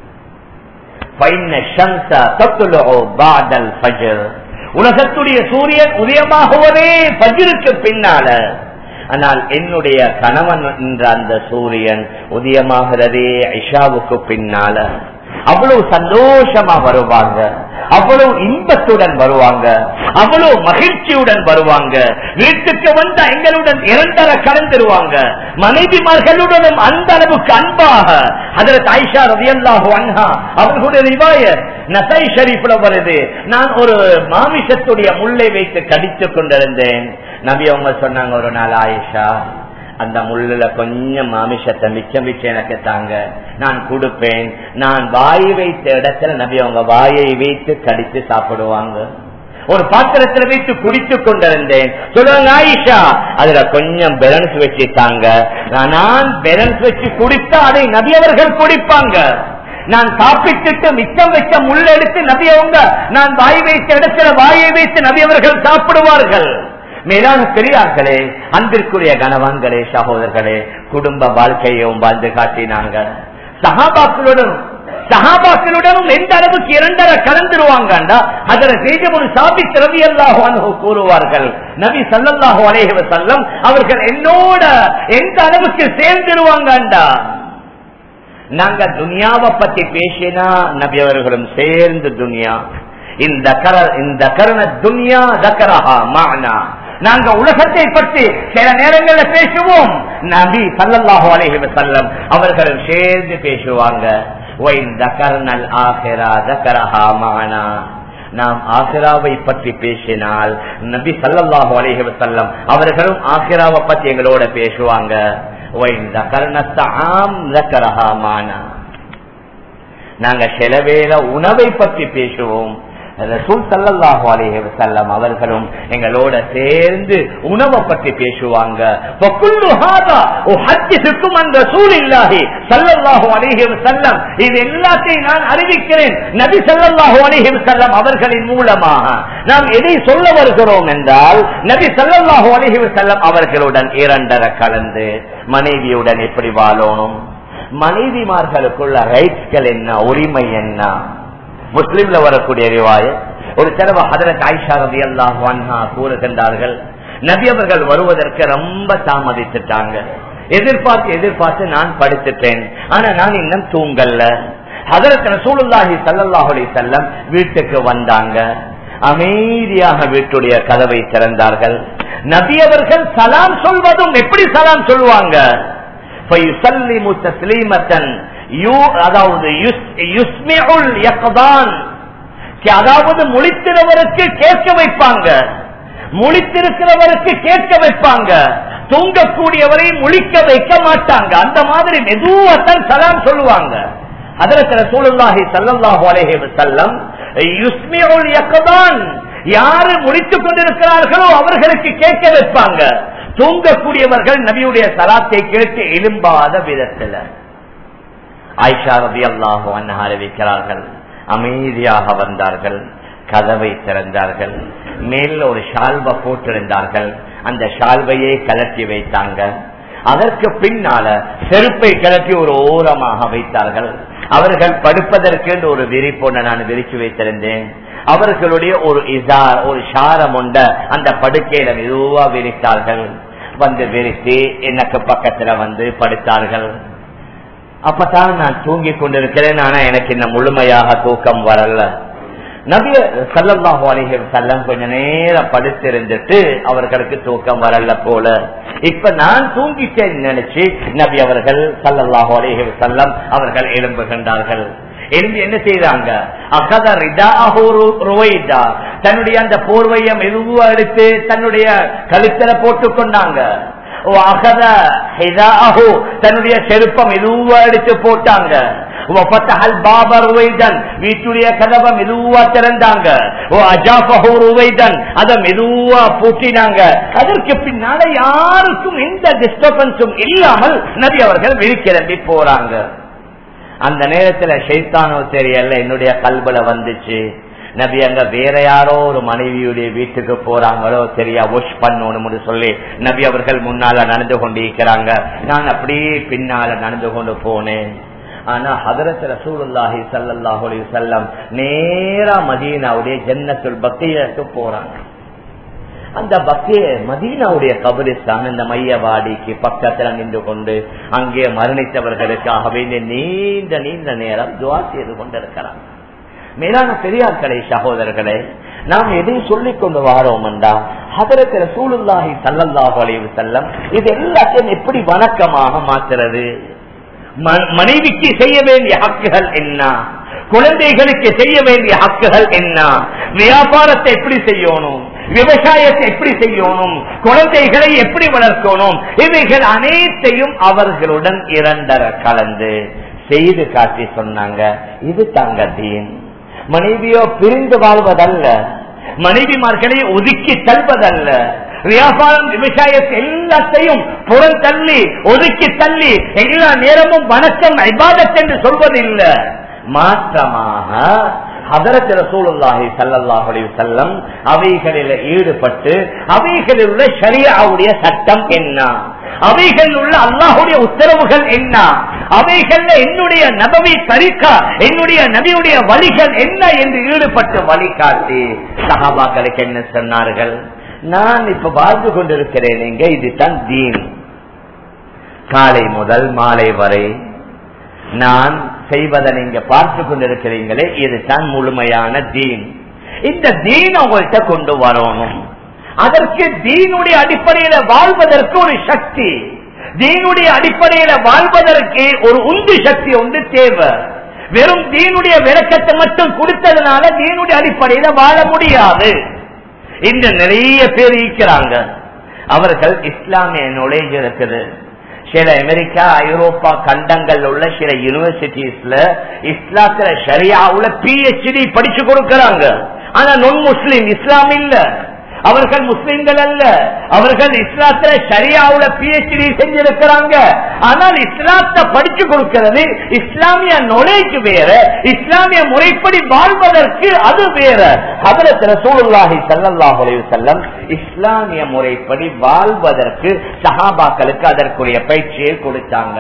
உலகத்துடைய சூரியன் உதயமாகுவதே பஜிருக்கு பின்னால ஆனால் என்னுடைய கணவன் என்ற அந்த சூரியன் உதயமாகிறதே ஐஷாவுக்கு பின்னால அவ்வளவு சந்தோஷமா வருவாங்க அவ்வளவு இன்பத்துடன் வருவாங்க அவ்வளவு மகிழ்ச்சியுடன் வருவாங்க வீட்டுக்கு வந்த எங்களுடன் இரண்டர கலந்துருவாங்க மனைவிமார்களுடனும் அந்த அளவுக்கு அன்பாக அதில் தாய்ஷா ரவியல்லாஹு அன்ஹா அவர்களுடைய ரிவாயத் நசை ஷரீஃப்ல வருது நான் ஒரு மாமிசத்துடைய முல்லை வைத்து கடித்துக் கொண்டிருந்தேன் நபி அவங்க சொன்னாங்க ஒரு நாள் ஆயிஷா அந்த முள்ளுல கொஞ்சம் மாமிஷத்தை மிச்சம் மிச்சம் எனக்கு தாங்க நான் கொடுப்பேன் நான் வாய் வைத்த இடத்துல நபி அவங்க வாயை வைத்து கடித்து சாப்பிடுவாங்க ஒரு பாத்திரத்துல வைத்து குடித்துக் கொண்டிருந்தேன் சொல்லுவாங்க ஆயிஷா அதுல கொஞ்சம் பேலன்ஸ் வச்சுட்டாங்க நான் பேலன்ஸ் வச்சு குடித்தா அதை நபி அவர்கள் குடிப்பாங்க நான் சாப்பிட்டுட்டு மிச்சம் வச்ச முள்ள எடுத்து நபி அவங்க நான் வாய் வைத்த இடத்துல வாயை வைத்து நபி அவர்கள் சாப்பிடுவார்கள் மேலான பெரியார்களே அன்பிற்குரிய கணவான்களே சகோதரர்களே குடும்ப வாழ்க்கையும் வாழ்ந்து காட்டினாங்க சகாபாக்களுடன் சகாபாக்களுடனும் எந்த அளவுக்கு இரண்டரை கலந்துருவாங்கண்டா அதுல செய்தமுன் சாபி திரவி அல்லாஹு கூறுவார்கள் நபி சல்லல்லாஹு அலேஹவ செல்லம் அவர்கள் என்னோட எந்த அளவுக்கு சேர்ந்துருவாங்கண்டா நாங்க துனியாவை பத்தி பேசினா நபி அவர்களும் சேர்ந்து துனியா இந்த கர இந்த கரண துனியா தக்கரஹா மானா நாங்க உலகத்தை பற்றி சில நேரங்களில் பேசுவோம் நபி சல்லல்லாஹு அலைஹி வஸல்லம் அவர்களும் சேர்ந்து பேசுவாங்க நாம் ஆசிராவை பற்றி பேசினால் நபி சல்லல்லாஹு அலைஹி வஸல்லம் அவர்களும் ஆசிராவை பற்றி எங்களோட பேசுவாங்க நாங்க சில வேளை உணவை பற்றி பேசுவோம் ரசூல் சல்லல்லாஹு அலைஹி வஸல்லம் அவர்களும் எங்களோட சேர்ந்து உணவை பற்றி பேசுவாங்க ஃபகுல்லு ஹாதா உஹத்திஸுக்கும் அன் ரசூலில்லாஹி ஸல்லல்லாஹு அலைஹி வஸல்லம் இது எல்லாத்தையும் நான் அறிவிக்கிறேன் நபி ஸல்லல்லாஹு அலைஹி வஸல்லம் அவர்களின் மூலமாக நாம் எதை சொல்ல வருகிறோம் என்றால் நபி ஸல்லல்லாஹு அலைஹி வஸல்லம் அவர்களுடன் இரண்டர கலந்து மனைவியுடன் எப்படி வாழணும் மனைவிமார்களுக்குள்ள ரைட்ஸ்கள் என்ன உரிமை என்ன முஸ்லிம்ல வரக்கூடிய ரிவாய ஒரு தடவை ஹதரத் ஆயிஷா ரதி அல்லாஹ் கூறுகின்றார்கள் நபி அவர்கள் வருவதற்கு ரொம்ப தாமதித்துட்டாங்க எதிர்பார்த்து எதிர்பார்த்து நான் படித்துட்டேன் ஆனா நான் இன்னும் தூங்கல்ல ஹதரத் ரசூலுல்லாஹி ஸல்லல்லாஹு அலைஹி வஸல்லம் வீட்டுக்கு வந்தாங்க அமைதியாக வீட்டுடைய கதவை திறந்தார்கள் நபி அவர்கள் சலாம் சொல்வதும் எப்படி சலாம் சொல்லுவாங்க அதாவது அதாவது முழித்திருவருக்கு கேட்க வைப்பாங்க முழித்திருக்கிறவருக்கு கேட்க வைப்பாங்க தூங்கக்கூடியவரை முழிக்க வைக்க மாட்டாங்க அந்த மாதிரி மெதுவத்தான் சலாம் சொல்லுவாங்க அதற்கு ரசூலுல்லாஹி ஸல்லல்லாஹு அலைஹி வஸல்லம் யுஸ்மிஉல் யக்தான் யாரு முடித்துக் கொண்டிருக்கிறார்களோ அவர்களுக்கு கேட்க வைப்பாங்க தூங்கக்கூடியவர்கள் நபியுடைய சலாத்தை கேட்டு எழும்பாத விதத்தில் ஆயிஷா ரபி அல்லாஹு அண்ணா அறிவிக்கிறார்கள் அமைதியாக வந்தார்கள் கதவை திறந்தார்கள் மேல ஒரு ஷால்வை போட்டிருந்தார்கள் அந்த ஷால்வையே கலட்டி வைத்தாங்க அதற்கு பின்னால செருப்பை கிளப்பி ஒரு ஓரமாக வைத்தார்கள் அவர்கள் படுப்பதற்கு ஒரு விரிப்பொன்ன நான் விரிச்சு வைத்திருந்தேன் அவர்களுடைய ஒரு இசார் ஒரு ஷாரம் உண்ட அந்த படுக்கையில மெதுவா விரித்தார்கள் வந்து விரித்து எனக்கு பக்கத்துல வந்து படுத்தார்கள் அப்பதான் நான் தூங்கி கொண்டிருக்கிறேன் ஆனா எனக்கு இந்த முழுமையாக தூக்கம் வரல நபிய சல்லல்லாஹு அலைஹி வஸல்லம் கொஞ்ச நேரம் படுத்திருந்துட்டு அவர்களுக்கு தூக்கம் வரல போல இப்ப நான் தூங்கிட்டேன் நினைச்சு நபி அவர்கள் சல்லல்லாஹு அலைஹி வஸல்லம் அவர்கள் எழும்புகின்றார்கள் எழும்பி என்ன செய்தாங்க அகத ரிதாஹு ருவைதா தன்னுடைய அந்த போர்வையை மெதுவா எடுத்து தன்னுடைய கழுத்தல போட்டுக் கொண்டாங்க தன்னுடைய செருப்பம் மெதுவா எடுத்து போட்டாங்க வீட்டுடைய கதவை மெதுவா திறந்தாங்க அதை மெதுவா பூட்டினாங்க அதற்கு பின்னால யாருக்கும் எந்த டிஸ்டர்பன்ஸும் இல்லாமல் நபி அவர்கள் விழிக்கிளம்பி போறாங்க அந்த நேரத்துல ஷைத்தானோ தெரியல என்னுடைய கல்புல வந்துச்சு நபி அங்க வேற யாரோ ஒரு மனைவியுடைய வீட்டுக்கு போறாங்களோ சரியா வாஷ் பண்ணணும்னு சொல்லி நபி அவர்கள் முன்னால நடந்து கொண்டிருக்கிறாங்க நான் அப்படியே பின்னால நடந்து கொண்டு போனேன் ஆனா ஹதரத் ரசூலுல்லாஹி சல்லாஹூ அலி செல்லம் நேரா மதீனாவுடைய ஜன்னத்துல் பக்தியருக்கு போறாங்க அந்த பக்திய மதீனாவுடைய கபரிஸ்தான் இந்த மையவாடிக்கு பக்கத்துல நின்று கொண்டு அங்கே மரணித்தவர்களுக்காகவே நீண்ட நீண்ட நேரம் துவா செய்து கொண்டிருக்கிறாங்க மேலான பெரியார்களே சகோதரர்களே நாம் எதை சொல்லிக் கொண்டு வாரோம்டா அதற்கு சூழுல்லாகி சல்லல்லாஹு அலைவு செல்லம் இது எல்லாத்தையும் எப்படி வணக்கமாக மாற்றுறது மனைவிக்கு செய்ய வேண்டிய ஹக்குகள் என்ன குழந்தைகளுக்கு செய்ய வேண்டிய ஹக்குகள் என்ன வியாபாரத்தை எப்படி செய்யணும் விவசாயத்தை எப்படி செய்யணும் குழந்தைகளை எப்படி வளர்க்கணும் இவைகள் அனைத்தையும் அவர்களுடன் இரண்டர கலந்து செய்து காட்டி சொன்னாங்க இது தாங்க தீன் மனைவியோ பிரிந்து வாழ்வதல்ல மனைவிமார்களை ஒதுக்கி தள்ளுவதல்ல வியாபாரம் விவசாயத்தை எல்லாத்தையும் புறம் தள்ளி ஒதுக்கி தள்ளி எல்லா நேரமும் வணக்கம் ஐபாதத் என்று சொல்வதில்லை மாற்றமாக ஹதரத் ரசூலுல்லாஹி ஸல்லல்லாஹு அலைஹி வஸல்லம் அவைகளில் ஈடுபட்டு அவைகளில் உள்ள ஷரியாவுடைய சட்டம் என்ன அவைகளில் உள்ள அல்லாஹுடைய உத்தரவுகள் என்ன அவைகள்ல என்னுடைய நபவி தரிக்கா என்னுடைய நபியுடைய வழிகள் என்ன என்று ஈடுபட்டு வழிகாட்டி சஹாபாக்களுக்கு என்ன சொன்னார்கள் நான் இப்ப வாழ்ந்து கொண்டிருக்கிறேன் எங்க இதுதான் தீன் காலை முதல் மாலை வரை நான் செய்வதை நீங்க பார்த்து கொண்டிருக்கிறீங்களே இதுதான் முழுமையான தீன் இந்த தீன் உங்கள்கிட்ட கொண்டு வரணும் அதற்கு தீனுடைய அடிப்படையில வாழ்வதற்கு ஒரு சக்தி தீனுடைய அடிப்படையில வாழ்வதற்கு ஒரு உந்து சக்தி ஒன்று தேவை வெறும் தீனுடைய விளக்கத்தை மட்டும் கொடுத்ததுனால தீனுடைய அடிப்படையில வாழ முடியாது இந்த நிறைய பேர் இருக்கிறாங்க அவர்கள் இஸ்லாமிய நுழைஞ்சு இருக்குது சில அமெரிக்கா ஐரோப்பா கண்டங்கள் உள்ள சில யூனிவர்சிட்டிஸ்ல இஸ்லாத்துல ஷரியாவுல பிஹெச்டி படிச்சு கொடுக்கறாங்க ஆனா நொன் முஸ்லிம் இஸ்லாம் இல்ல அவர்கள் முஸ்லிம்கள் அல்ல அவர்கள் இஸ்லாத்துல சரியாவுல பிஹெச்டி செஞ்சிருக்கிறாங்க ஆனால் இஸ்லாத்தை படிச்சு கொடுக்கிறது இஸ்லாமிய நுழைக்கு வேற இஸ்லாமிய முறைப்படி வாழ்வதற்கு அது வேற அதற்கு ரசூலுல்லாஹி ஸல்லல்லாஹு அலைஹி வஸல்லம் இஸ்லாமிய முறைப்படி வாழ்வதற்கு சஹாபாக்களுக்கு அதற்குரிய பயிற்சியை கொடுத்தாங்க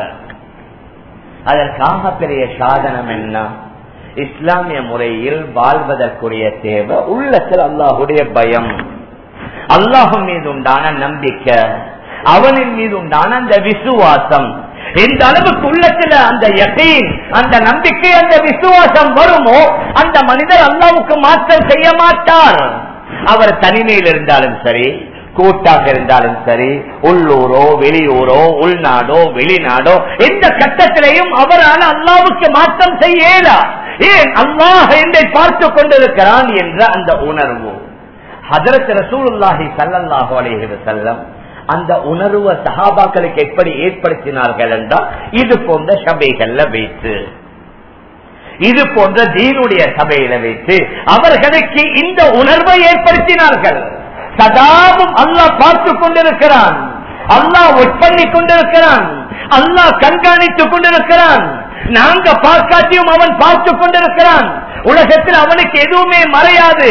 அதற்காக பெரிய சாதனம் என்ன இஸ்லாமிய முறையில் வாழ்வதற்குரிய தேவை உள்ளத்தில் அல்லாஹுடைய பயம் அல்லாஹு மீது உண்டான நம்பிக்கை அவனின் மீது உண்டான அந்த விசுவாசம் எந்த அளவுக்கு உள்ளத்துல அந்த யகீன் அந்த நம்பிக்கை அந்த விசுவாசம் வருமோ அந்த மனிதர் அல்லாவுக்கு மாற்றம் செய்ய மாட்டார் அவர் தனிமையில் இருந்தாலும் சரி கூட்டாக இருந்தாலும் சரி உள்ளூரோ வெளியூரோ உள்நாடோ வெளிநாடோ எந்த கட்டத்திலையும் அவரால் அல்லாவுக்கு மாற்றம் செய்யலா ஏன் அல்லாஹ் என்னை பார்த்து கொண்டிருக்கிறான் என்ற அந்த உணர்வு ஹதரத் ரசூலுல்லாஹி சல்லல்லாஹு அலைஹி வஸல்லம் அந்த உணர்வை சஹாபாக்களுக்கு எப்படி ஏற்படுத்தினார்கள் என்றால் இது போன்ற சபைகள்ல வைத்து இது போன்ற தீனுடைய சபையில வைத்து அவர்களுக்கு இந்த உணர்வை ஏற்படுத்தினார்கள் சதாவும் அல்லாஹ் பார்த்து கொண்டிருக்கிறான் அல்லாஹ் ஒட்பண்ணி கொண்டிருக்கிறான் அல்லாஹ் கண்காணித்துக் கொண்டிருக்கிறான் நாங்க பார்க்காட்டியும் அவன் பார்த்து கொண்டிருக்கிறான் உலகத்தில் அவனுக்கு எதுவுமே மறையாது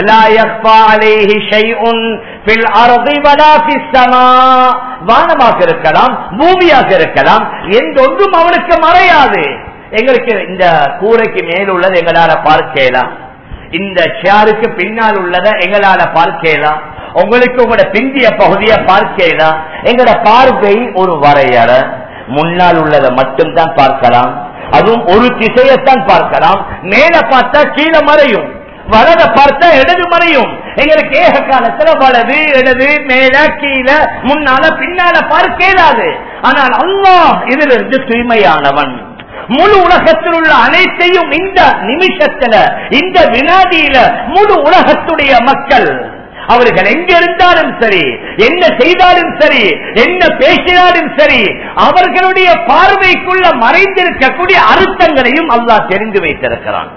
வானமாக இருக்கலாம் பூமியாக இருக்கலாம் எந்த ஒன்றும் அவனுக்கு மறையாது எங்களுக்கு இந்த கூரைக்கு மேல் உள்ளது எங்களால பார்க்கலாம் இந்த சேருக்கு பின்னால் உள்ளதை எங்களால பார்க்கலாம் உங்களுக்கு உங்களோட பிந்திய பகுதியை பார்க்கலாம் எங்களோட பார்வை ஒரு வரையறை முன்னால் உள்ளதை மட்டும்தான் பார்க்கலாம் அதுவும் ஒரு திசையத்தான் பார்க்கலாம் மேல பார்த்தா கீழே மறையும் வலத பார்த்தா இடது மறையும் எங்களுக்கு ஏக காலத்துல வலது இடது மேல கீழே முன்னால பின்னால பார்க்க இயலாது ஆனால் அல்லாஹ் இதிலிருந்து தூய்மையானவன் முழு உலகத்தில் உள்ள அனைத்தையும் இந்த நிமிஷத்துல இந்த வினாடியில முழு உலகத்துடைய மக்கள் அவர்கள் எங்க இருந்தாலும் சரி என்ன செய்தாலும் சரி என்ன பேசினாலும் சரி அவர்களுடைய பார்வைக்குள்ள மறைந்திருக்கக்கூடிய அர்த்தங்களையும் அல்லாஹ் தெரிந்து வைத்திருக்கிறான்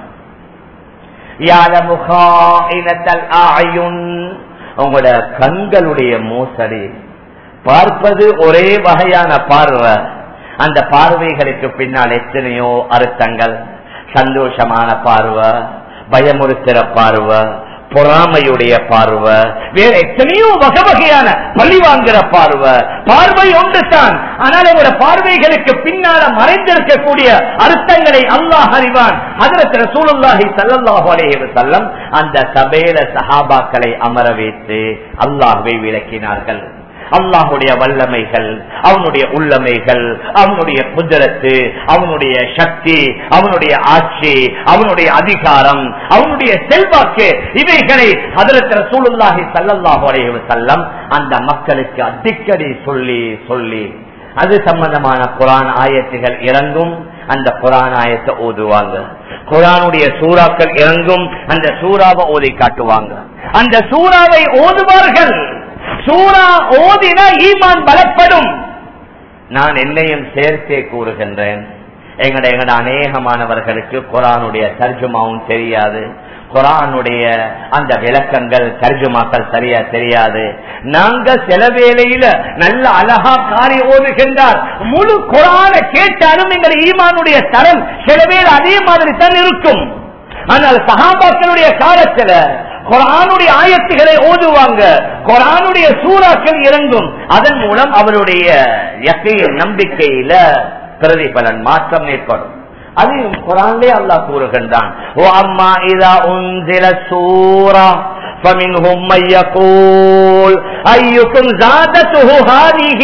உங்களோட கண்களுடைய மோசடி பார்ப்பது ஒரே வகையான பார்வை அந்த பார்வைகளுக்கு பின்னால் எத்தனையோ அர்த்தங்கள் சந்தோஷமான பார்வை பயமுறுத்துற பார்வை பொறாமையுடைய பார்வை வேற எத்தனையோ வகை வகையான பழி வாங்குற பார்வை பார்வை ஒன்று தான் ஆனால் அவரோட பார்வைகளுக்கு பின்னால மறைந்திருக்கக்கூடிய அர்த்தங்களை அல்லாஹ் அறிவான் அதில் சூழல்லாஹி சல்லாஹு அலேஹி செல்லம் அந்த சபையில சஹாபாக்களை அமர வைத்து அல்லாஹ்வை விளக்கினார்கள் அல்லாஹுடைய வல்லமைகள் அவனுடைய உள்ளமைகள் அவனுடைய குதிரத்து அவனுடைய சக்தி அவனுடைய ஆட்சி அவனுடைய அதிகாரம் அவனுடைய செல்வாக்கு இவைகளை அதிரத்திர சூழலாகி சல்லல்லாஹு அலைஹி செல்லம் அந்த மக்களுக்கு அடிக்கடி சொல்லி சொல்லி அது சம்பந்தமான குரான் ஆயத்துகள் இறங்கும் அந்த குரான் ஆயத்தை ஓதுவாங்க குரானுடைய சூறாக்கள் இறங்கும் அந்த சூறாவை ஓதி காட்டுவாங்க அந்த சூறாவை ஓதுவார்கள் சூரா ஓதின ஈமான் பலப்படும் நான் என்னையும் சேர்த்தே கூறுகின்றேன் எங்கட எங்கட அநேகமானவர்களுக்கு குரானுடைய தர்ஜுமாவும் தெரியாது குரானுடைய அந்த விளக்கங்கள் தர்ஜுமாக்கள் சரியா தெரியாது நாங்க சில வேளையில நல்ல அழகா காரி ஓதுகின்றார் முழு குரான கேட்டாலும் எங்கள் ஈமானுடைய தரம் சில பேர் அதே மாதிரி தான் இருக்கும் ஆனால் சகாபாக்களுடைய காலத்துல குரானுடைய ஆயத்துகளை ஓதுவாங்க குரானுடைய சூறாக்கள் இறங்கும் அதன் மூலம் அவருடைய நம்பிக்கையில பிரதிபலன் மாற்றம் ஏற்படும் அதையும் குரான்லே அல்லாஹ் கூறுகின்றான் ஓ அம்மா இதா உந்தில சூரா فمنهم من يقول أيكم زادته هذه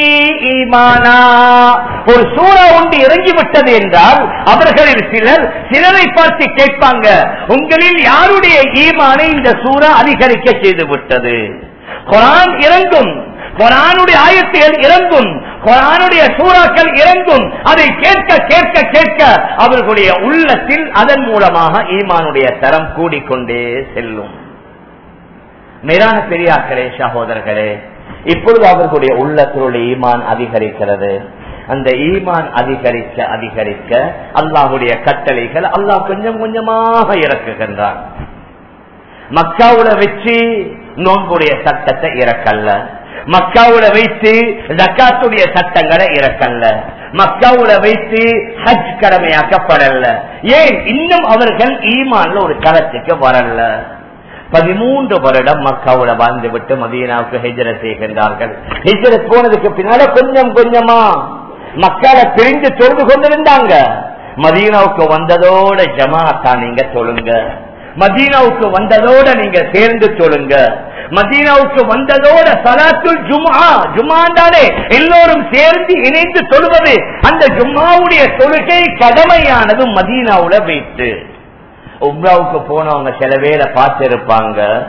إيمانا ஒரு சூறா ஒன்று இறங்கிவிட்டது என்றால் அவர்களில் சிலர் சிலரை பார்த்து கேட்பாங்க உங்களில் யாருடைய ஈமானை இந்த சூறா அதிகரிக்க செய்து விட்டது குரான் இறங்கும் குரானுடைய ஆயத்துகள் இறங்கும் குரானுடைய சூறாக்கள் இறங்கும் அதை கேட்க கேட்க கேட்க அவர்களுடைய உள்ளத்தில் அதன் மூலமாக ஈமானுடைய தரம் கூடிக்கொண்டே செல்லும் மேலான பெரியார்களே சகோதரர்களே இப்பொழுது அவர்களுடைய உள்ளத்தினுடைய ஈமான் அதிகரிக்கிறது அந்த ஈமான் அதிகரிக்க அதிகரிக்க அல்லாஹுடைய கட்டளைகள் அல்லாஹ் கொஞ்சம் கொஞ்சமாக இறக்குகின்றான் மக்காவுல வச்சு நோன்புடைய சட்டத்தை இறக்கல்ல மக்காவுல வைத்து ஜக்காத்துடைய சட்டங்களை இறக்கல்ல மக்காவுல வைத்து ஹஜ் கடமையாக்கப்படல ஏன் இன்னும் அவர்கள் ஈமான்ல ஒரு களத்துக்கு வரல பதிமூன்று வருடம் மக்காவுல வாழ்ந்து விட்டு மதீனாவுக்கு ஹெஜர செய்கின்றார்கள் ஹெஜர போனதுக்கு பின்னால கொஞ்சம் கொஞ்சமா மக்களை பிரிந்து தொழுது கொண்டிருந்தாங்க மதீனாவுக்கு வந்ததோட ஜமாத்தா நீங்க சொல்லுங்க மதீனாவுக்கு வந்ததோட நீங்க சேர்ந்து சொல்லுங்க மதீனாவுக்கு வந்ததோட சலாத்துல் ஜுமா ஜுமாண்டாலே எல்லோரும் சேர்ந்து இணைந்து சொல்வது அந்த ஜும்மாவுடைய தொழுகை கடமையானது மதீனாவுல வைத்து உம்ராவுக்கு போனவங்க சில பேரை பார்த்திருப்பாங்க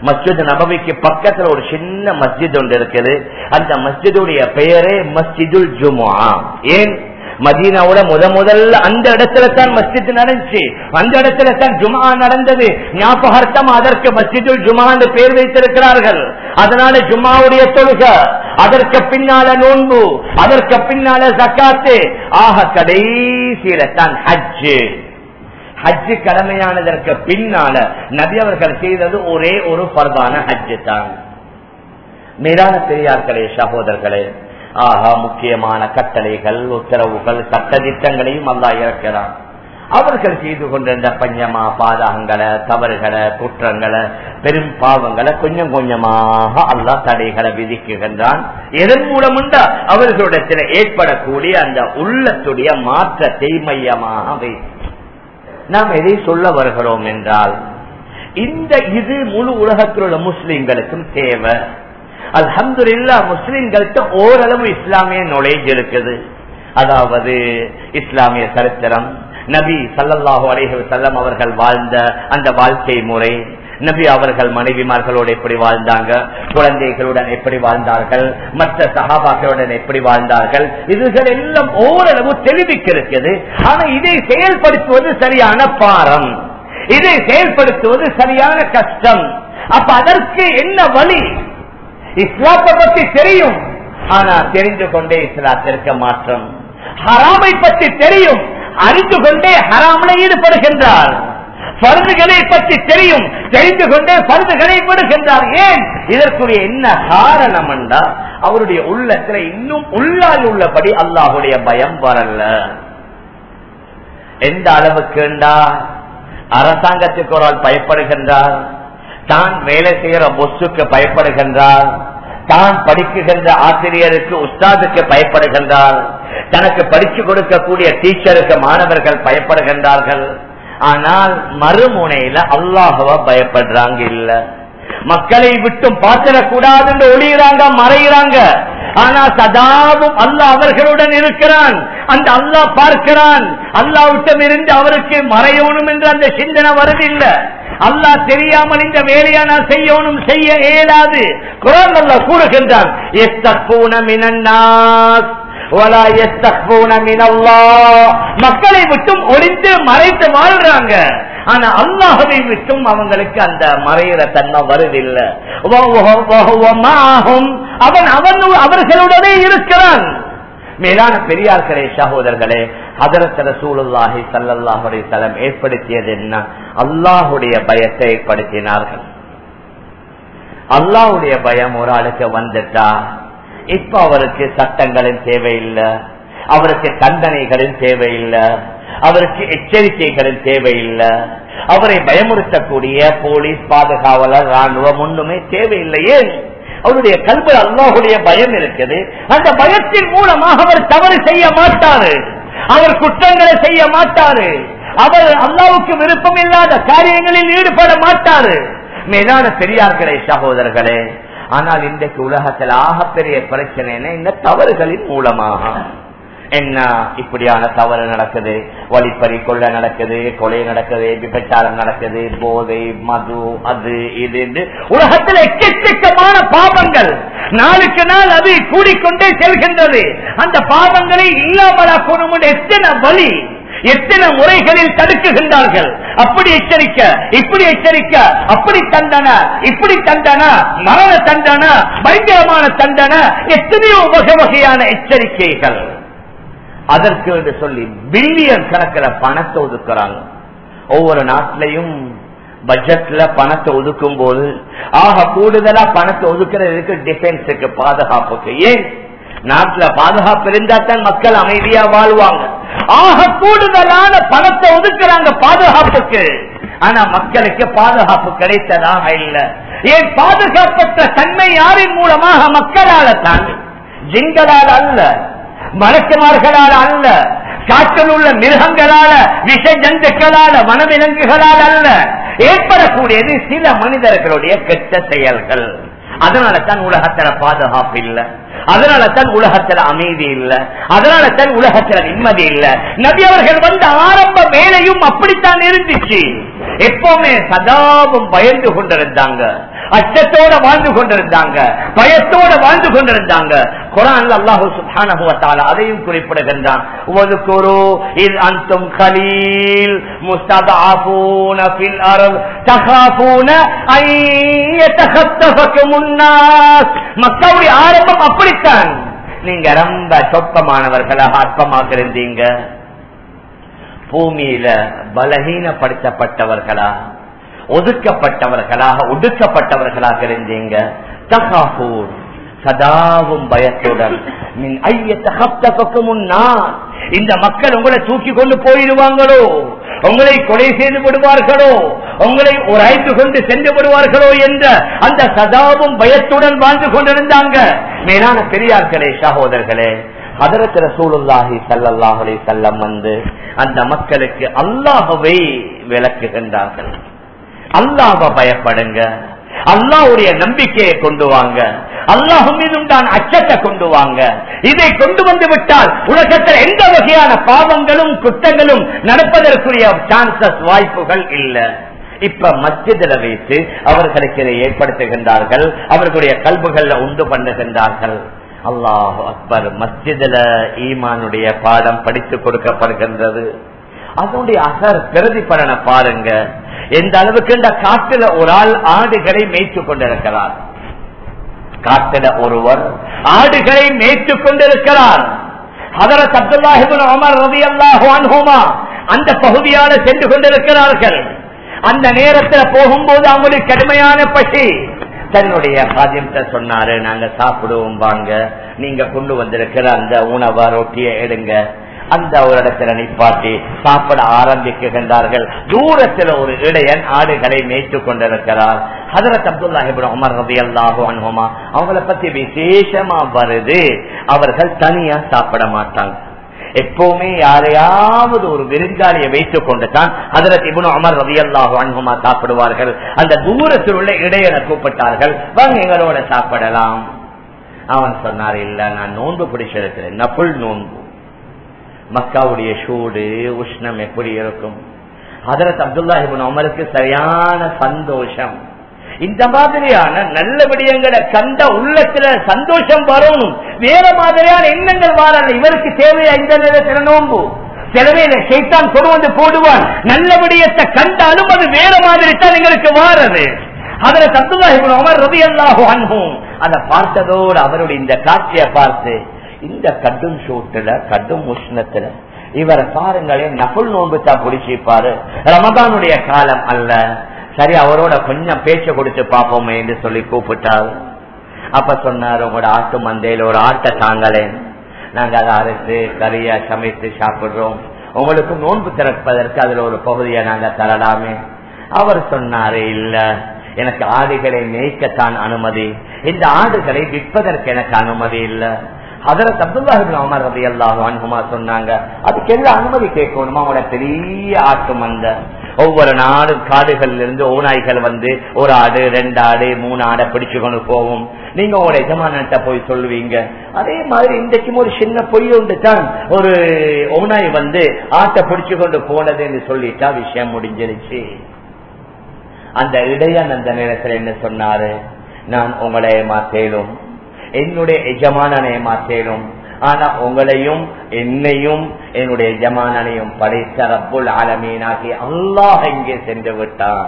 மஸ்ஜித் நபவிக்கு பக்கத்துல ஒரு சின்ன மஸ்ஜித் ஒன்று இருக்குது அந்த மஸ்ஜிதுடைய பெயரே மஸ்ஜிதுல் ஜுமுஆ ஏன் மதீனாவோட முத முதல்ல அந்த இடத்துல தான் மஸ்ஜித் நடந்துச்சு அந்த இடத்துல தான் ஜுமா நடந்தது ஞாபகார்த்தம் அதற்கு மஸ்ஜிதுல் ஜுமா என்று பேர் வைத்திருக்கிறார்கள் அதனால ஜும்மாவுடைய தொழுக அதற்கு பின்னால நோன்பு அதற்கு பின்னால ஜக்காத்து ஆக கடைசியில தான் ஹஜ்ஜு ஹஜ்ஜு கடமையானதற்கு பின்னால நபி அவர்கள் செய்தது ஒரே ஒரு பர்வான ஹஜ்ஜு தான் மேலான பெரியார்களே சகோதரர்களே ஆஹா முக்கியமான கட்டளைகள் உத்தரவுகள் சட்ட திட்டங்களையும் அல்லா இறக்கிறான் அவர்கள் செய்து கொண்டிருந்த பஞ்சமா பாதகங்களை தவறுகளை குற்றங்களை பெரும் பாவங்களை கொஞ்சம் கொஞ்சமாக அல்லா தடைகளை விதிக்குகின்றான் எதன் மூலம் அவர்களிடத்தில் ஏற்படக்கூடிய அந்த உள்ளத்துடைய மாற்றத்தை மையமாக வைத்து நாம் எதை சொல்ல வருகிறோம் என்றால் இந்த இது முழு உலகத்தில் உள்ள முஸ்லிம்களுக்கும் தேவை அல்ஹம்துல்லா முஸ்லிம்கள்ட்ட ஓரளவு இஸ்லாமிய நுழைஞ்சு இருக்குது அதாவது இஸ்லாமிய சரித்திரம் நபி சல்லல்லாஹு அலைஹி செல்லம் அவர்கள் வாழ்ந்த அந்த வாழ்க்கை முறை நபி அவர்கள் மனைவிமார்களோடு எப்படி வாழ்ந்தாங்க குழந்தைகளுடன் எப்படி வாழ்ந்தார்கள் மற்ற சகாபாக்களுடன் எப்படி வாழ்ந்தார்கள் இதுகள் எல்லாம் ஓரளவு தெளிவிக்க இருக்குது ஆனா இதை செயல்படுத்துவது சரியான பாரம் இதை செயல்படுத்துவது சரியான கஷ்டம் அப்ப அதற்கு என்ன வழி இஸ்லாத்தை பத்தி தெரியும் ஆனா தெரிந்து கொண்டே இஸ்லாத்திற்கு மாற்றம் ஹராமை பற்றி தெரியும் அறிந்து கொண்டே ஹராமனை ஈடுபடுகின்றார் பருதுகளை பற்றி தெரியும் தெரிந்து கொண்டே பருதுகளை விடுகின்றார் ஏன் இதற்குரிய என்ன காரணம் என்றால் அவருடைய உள்ளத்துல இன்னும் உள்ளால் உள்ளபடி அல்லாஹுடைய பயம் வரல எந்த அளவுக்கு அரசாங்கத்துக்கு ஒரு ஆள் பயப்படுகின்றார் தான் வேலை செய்யற பொஸ்ஸுக்கு பயப்படுகின்றார் தான் படிக்குகின்ற ஆசிரியருக்கு உஸ்தாதுக்கு பயப்படுகின்றார் தனக்கு படிச்சு கொடுக்கக்கூடிய டீச்சருக்கு மாணவர்கள் பயப்படுகின்றார்கள் ஆனால் மறுமுனையில அல்லாஹுவ பயப்படுறாங்க இல்ல மக்களை விட்டும் பார்த்திடக்கூடாது என்று ஒளியிறாங்க மறைகிறாங்க ஆனா சதாவும் அல்லாஹ் அவர்களுடன் இருக்கிறான் அந்த அல்லாஹ் பார்க்கிறான் அல்லாவிட்டம் இருந்து அவருக்கு மறையணும் என்று அந்த சிந்தனை வருதில்லை அல்லாஹ் தெரியாமல் இந்த வேலையை நான் செய்யணும் செய்ய இயலாது குரான் அல்லா கூறுகின்றான் மக்களை விட்டும் ஒளிந்து மறைத்து வாழ்றாங்க ஆனா அல்லாஹவை விட்டும் அவங்களுக்கு அந்த மறையிற தன்மை வருதில்லை அவன் அவன் அவர்களுடனே இருக்கிறான் மேலான பெரியார்களே சகோதரர்களே அதரத் ரசூலுல்லாஹி சல்லல்லாஹுடைய தலம் ஏற்படுத்தியது என்ன அல்லாஹுடைய பயத்தை ஏற்படுத்தினார்கள் அல்லாஹுடைய பயம் ஒரு ஆளுக்கு வந்துட்டா இப்ப அவருக்கு சட்டங்களின் தேவையில்லை அவருக்கு தண்டனைகளின் தேவையில்லை அவருக்கு எச்சரிக்கைகளின் தேவையில்லை அவரை பயமுறுத்தக்கூடிய போலீஸ் பாதுகாவலர் ராணுவம் ஒண்ணுமே தேவையில்லை ஏன் அவருடைய கல்வி அல்லாஹுடைய பயம் இருக்குது அந்த பயத்தின் மூலமாக அவர் தவறு செய்ய மாட்டாரு அவர் குற்றங்களை செய்ய மாட்டாரு அவர் அல்லாவுக்கு விருப்பம் இல்லாத காரியங்களில் ஈடுபட மாட்டாரு மேலான பெரியார்களே சகோதரர்களே ஆனால் இன்றைக்கு உலகத்தில் ஆகப்பெரிய பிரச்சனை இந்த தவறுகளின் மூலமாக என்ன இப்படியான தவறு நடக்குது வழிப்பறி கொள்ள நடக்குது கொலை நடக்குது விபச்சாரம் நடக்குது போதை மது அது இது என்று உலகத்தில் எக்கச்சக்கமான பாவங்கள் நாளுக்கு நாள் அது கூடிக்கொண்டே செல்கின்றது அந்த பாவங்களை இல்லாமலாக்கணும் எத்தனை வழி எத்தனை முறைகளில் தடுக்குகின்றார்கள் அப்படி எச்சரிக்க இப்படி எச்சரிக்க அப்படி தண்டன இப்படி தண்டன மரண தண்டன பயங்கரமான தண்டன எத்தனையோ வகை வகையான எச்சரிக்கைகள் அதற்கு என்று சொல்லி பில்லியன் கணக்கில் பணத்தை ஒதுக்குறாங்க ஒவ்வொரு நாட்டிலையும் பட்ஜெட்ல பணத்தை ஒதுக்கும் போது ஆக கூடுதலா பணத்தை ஒதுக்குறதுக்கு டிஃபென்ஸுக்கு பாதுகாப்புக்கு ஏன் நாட்டுல பாதுகாப்பு இருந்தா தான் மக்கள் அமைதியா வாழ்வாங்க ஆக கூடுதலான பணத்தை ஒதுக்குறாங்க பாதுகாப்புக்கு ஆனா மக்களுக்கு பாதுகாப்பு கிடைத்ததாக இல்ல ஏன் பாதுகாப்பற்ற தன்மை யாரின் மூலமாக மக்களால தான் ஜிங்களால் அல்ல மலக்குமார்களால் அல்ல காற்றில் உள்ள மிருகங்களால விஷ ஜந்துக்களால வனவிலங்குகளால் அல்ல ஏற்படக்கூடியது சில மனிதர்களுடைய கெட்ட செயல்கள் அதனால தான் உலகத்துல பாதுகாப்பு இல்ல அதனால தான் உலகத்துல அமைதி இல்ல அதனால தான் உலகத்துல நிம்மதி இல்ல நபி அவர்கள் வந்த ஆரம்ப வேலையும் அப்படித்தான் இருந்துச்சு எப்பவுமே சதாவும் பயந்து கொண்டிருந்தாங்க அச்சத்தோட வாழ்ந்து கொண்டிருந்தாங்க பயத்தோட வாழ்ந்து கொண்டிருந்தாங்க குரான் அல்லாஹு சுப்ஹானஹு வ தஆலா அதையும் குறிப்பிடுகின்றான் வதுகுரு இத் அன்தும் கலீல் முஸ்ததஅஃபூன ஃபில் அர்த் தகாஃபூன ஐ யதகத்தஃபகுமுன் நாஸ் மக்காவுடைய ஆரம்பம் அப்படித்தான் நீங்க ரொம்ப சொற்பமானவர்களாக அற்பமாக இருந்தீங்க பூமியில பலகீனப்படுத்தப்பட்டவர்களா ஒதுக்கப்பட்டவர்களாக ஒடுக்கப்பட்டவர்களாக இருந்தீங்க தகாபூர் சதாவும் பயத்துடன் மின் ஐயத்தகப்தக்கு முன்னா இந்த மக்கள் உங்களை தூக்கி கொண்டு போயிடுவாங்களோ உங்களை கொலை செய்து விடுவார்களோ உங்களை உரைத்து கொண்டு சென்று விடுவார்களோ என்ற அந்த சதாவும் பயத்துடன் வாழ்ந்து கொண்டிருந்தாங்க மேலான பெரியார்களே சகோதரர்களே அதற்கு ரசூலுல்லாஹி சல்லல்லாஹு அலைஹி வஸல்லம் வந்து அந்த மக்களுக்கு அல்லாஹ்வை விளக்குகின்றார்கள் அல்லாஹ்வை பயப்படுங்க அல்லாஹ்வுடைய நம்பிக்கையை கொண்டு வாங்க அல்லாஹ் மீதும் தான் அச்சத்தை கொண்டு வாங்க இதை கொண்டு வந்து விட்டால் உலகத்தில் எந்த வகையான பாவங்களும் குற்றங்களும் நடப்பதற்குரிய சான்சஸ் வாய்ப்புகள் இல்லை இப்ப மத்தியதில வைத்து அவர்களுக்கு இதை ஏற்படுத்துகின்றார்கள் அவர்களுடைய கல்புகள்ல உண்டு பண்ணுகின்றார்கள் அல்லாஹ் அக்பர் மஸ்ஜிதுல ஈமானுடைய பாடம் படித்து கொடுக்கப்படுகின்றது அதனுடைய அசர் பிரதிபலனை பாருங்க எந்த அளவுக்கு இந்த காட்டுல ஒரு ஆள் ஆடுகளை மேய்த்து கொண்டிருக்கிறார் காட்டுல ஒருவர் ஆடுகளை மேய்த்து கொண்டிருக்கிறார் அதரத் அப்துல்லாஹிபின் உமர் ரலியல்லாஹு அன்ஹுமா அந்த பகுதியால சென்று கொண்டிருக்கிறார்கள் அந்த நேரத்தில் போகும்போது அவங்களுக்கு கடுமையான பசி தன்னுடைய பாதியத்தை சொன்னாரு நாங்க சாப்பிடுவோம் வாங்க நீங்க கொண்டு வந்திருக்கிற அந்த உணவை ரொட்டியை எடுங்க அந்த ஒரு இடத்துல நிப்பாட்டி சாப்பிட ஆரம்பிக்கின்றார்கள் தூரத்தில் ஒரு இடையன் ஆடுகளை மேய்த்து கொண்டிருக்கிறார் ஹதரத் அப்துல்லாஹிபின் உமர் ரவி அல்லாஹு அனுபமா அவங்கள பத்தி விசேஷமா வருது அவர்கள் தனியா சாப்பிட மாட்டாங்க எப்பவுமே யாரையாவது ஒரு விருந்தாளியை வைத்துக் கொண்டு தான் அதற்கு இபுன் அமர் ரவி அல்லாஹு அன்புமா சாப்பிடுவார்கள் அந்த தூரத்தில் உள்ள இடையனை கூப்பிட்டார்கள் வாங்க எங்களோட சாப்பிடலாம் அவன் சொன்னார் இல்ல நான் நோன்பு பிடிச்சிருக்கிறேன் நப்புள் நோன்பு மக்காவுடைய சூடு உஷ்ணம் எப்படி இருக்கும் அதரத் அப்துல்லா இபுன் அமருக்கு சரியான சந்தோஷம் இந்த மாதிரியான நல்ல விடயங்களை கண்ட உள்ளத்துல சந்தோஷம் வரணும் வேற மாதிரியான எண்ணங்கள் வாரல இவருக்கு தேவையா இந்த நேரத்தில் நோம்பு சிலவேல சைத்தான் கொண்டு வந்து போடுவான் நல்ல விடயத்தை கண்டாலும் அது வேற மாதிரி தான் எங்களுக்கு வாரது அதுல சத்துல்லாஹிபுன் அமர் ரவி அல்லாஹு அன்பும் அதை பார்த்ததோடு அவருடைய இந்த காட்சியை பார்த்து இந்த கடும் சூட்டுல கடும் உஷ்ணத்துல இவரை பாருங்களேன் நகுல் நோன்பு தான் பிடிச்சிப்பாரு ரமதானுடைய காலம் அல்ல சரி அவரோட கொஞ்சம் பேச்ச கொடுத்து பார்ப்போமே என்று சொல்லி கூப்பிட்டாரு அப்ப சொன்னாரு உங்களோட ஆட்டு மந்தையில ஒரு ஆட்டை தாங்களேன் நாங்க அதை அரைத்து கறியா சமைத்து சாப்பிடுறோம் உங்களுக்கு நோன்பு திறப்பதற்கு அதுல ஒரு பகுதியை நாங்க தரலாமே அவர் சொன்னாரு இல்ல எனக்கு ஆடுகளை மேய்க்கத்தான் அனுமதி இந்த ஆடுகளை விற்பதற்கு எனக்கு அனுமதி இல்லை அதற்கு அப்துல்லாஹிபின் அமர் ரவி அல்லாஹ் அனுகுமா சொன்னாங்க அதுக்கு எல்லாம் அனுமதி கேட்கணுமா அவங்களோட பெரிய ஆட்டு மந்த ஒவ்வொரு நாடும் காடுகள்ல இருந்து ஓநாய்கள் வந்து ஒரு ஆடு ரெண்டு ஆடு மூணு ஆடை பிடிச்சு கொண்டு போகும் நீங்க உங்களோட எஜமானட்ட போய் சொல்லுவீங்க அதே மாதிரி இன்றைக்கும் ஒரு சின்ன பொய் உண்டு தான் ஒரு ஓநாய் வந்து ஆட்டை பிடிச்சு கொண்டு போனதுன்னு சொல்லிட்டா விஷயம் முடிஞ்சிருச்சு அந்த இடையன் அந்த நேரத்தில் என்ன சொன்னாரு நான் உங்களை ஏமாத்தேலும் என்னுடைய எஜமானனை ஏமாத்தேலும் ஆனா உங்களையும் என்னையும் என்னுடைய எஜமானனையும் படைத்த ரப்புல் ஆலமீனாகி அல்லாஹ் எங்கே சென்று விட்டான்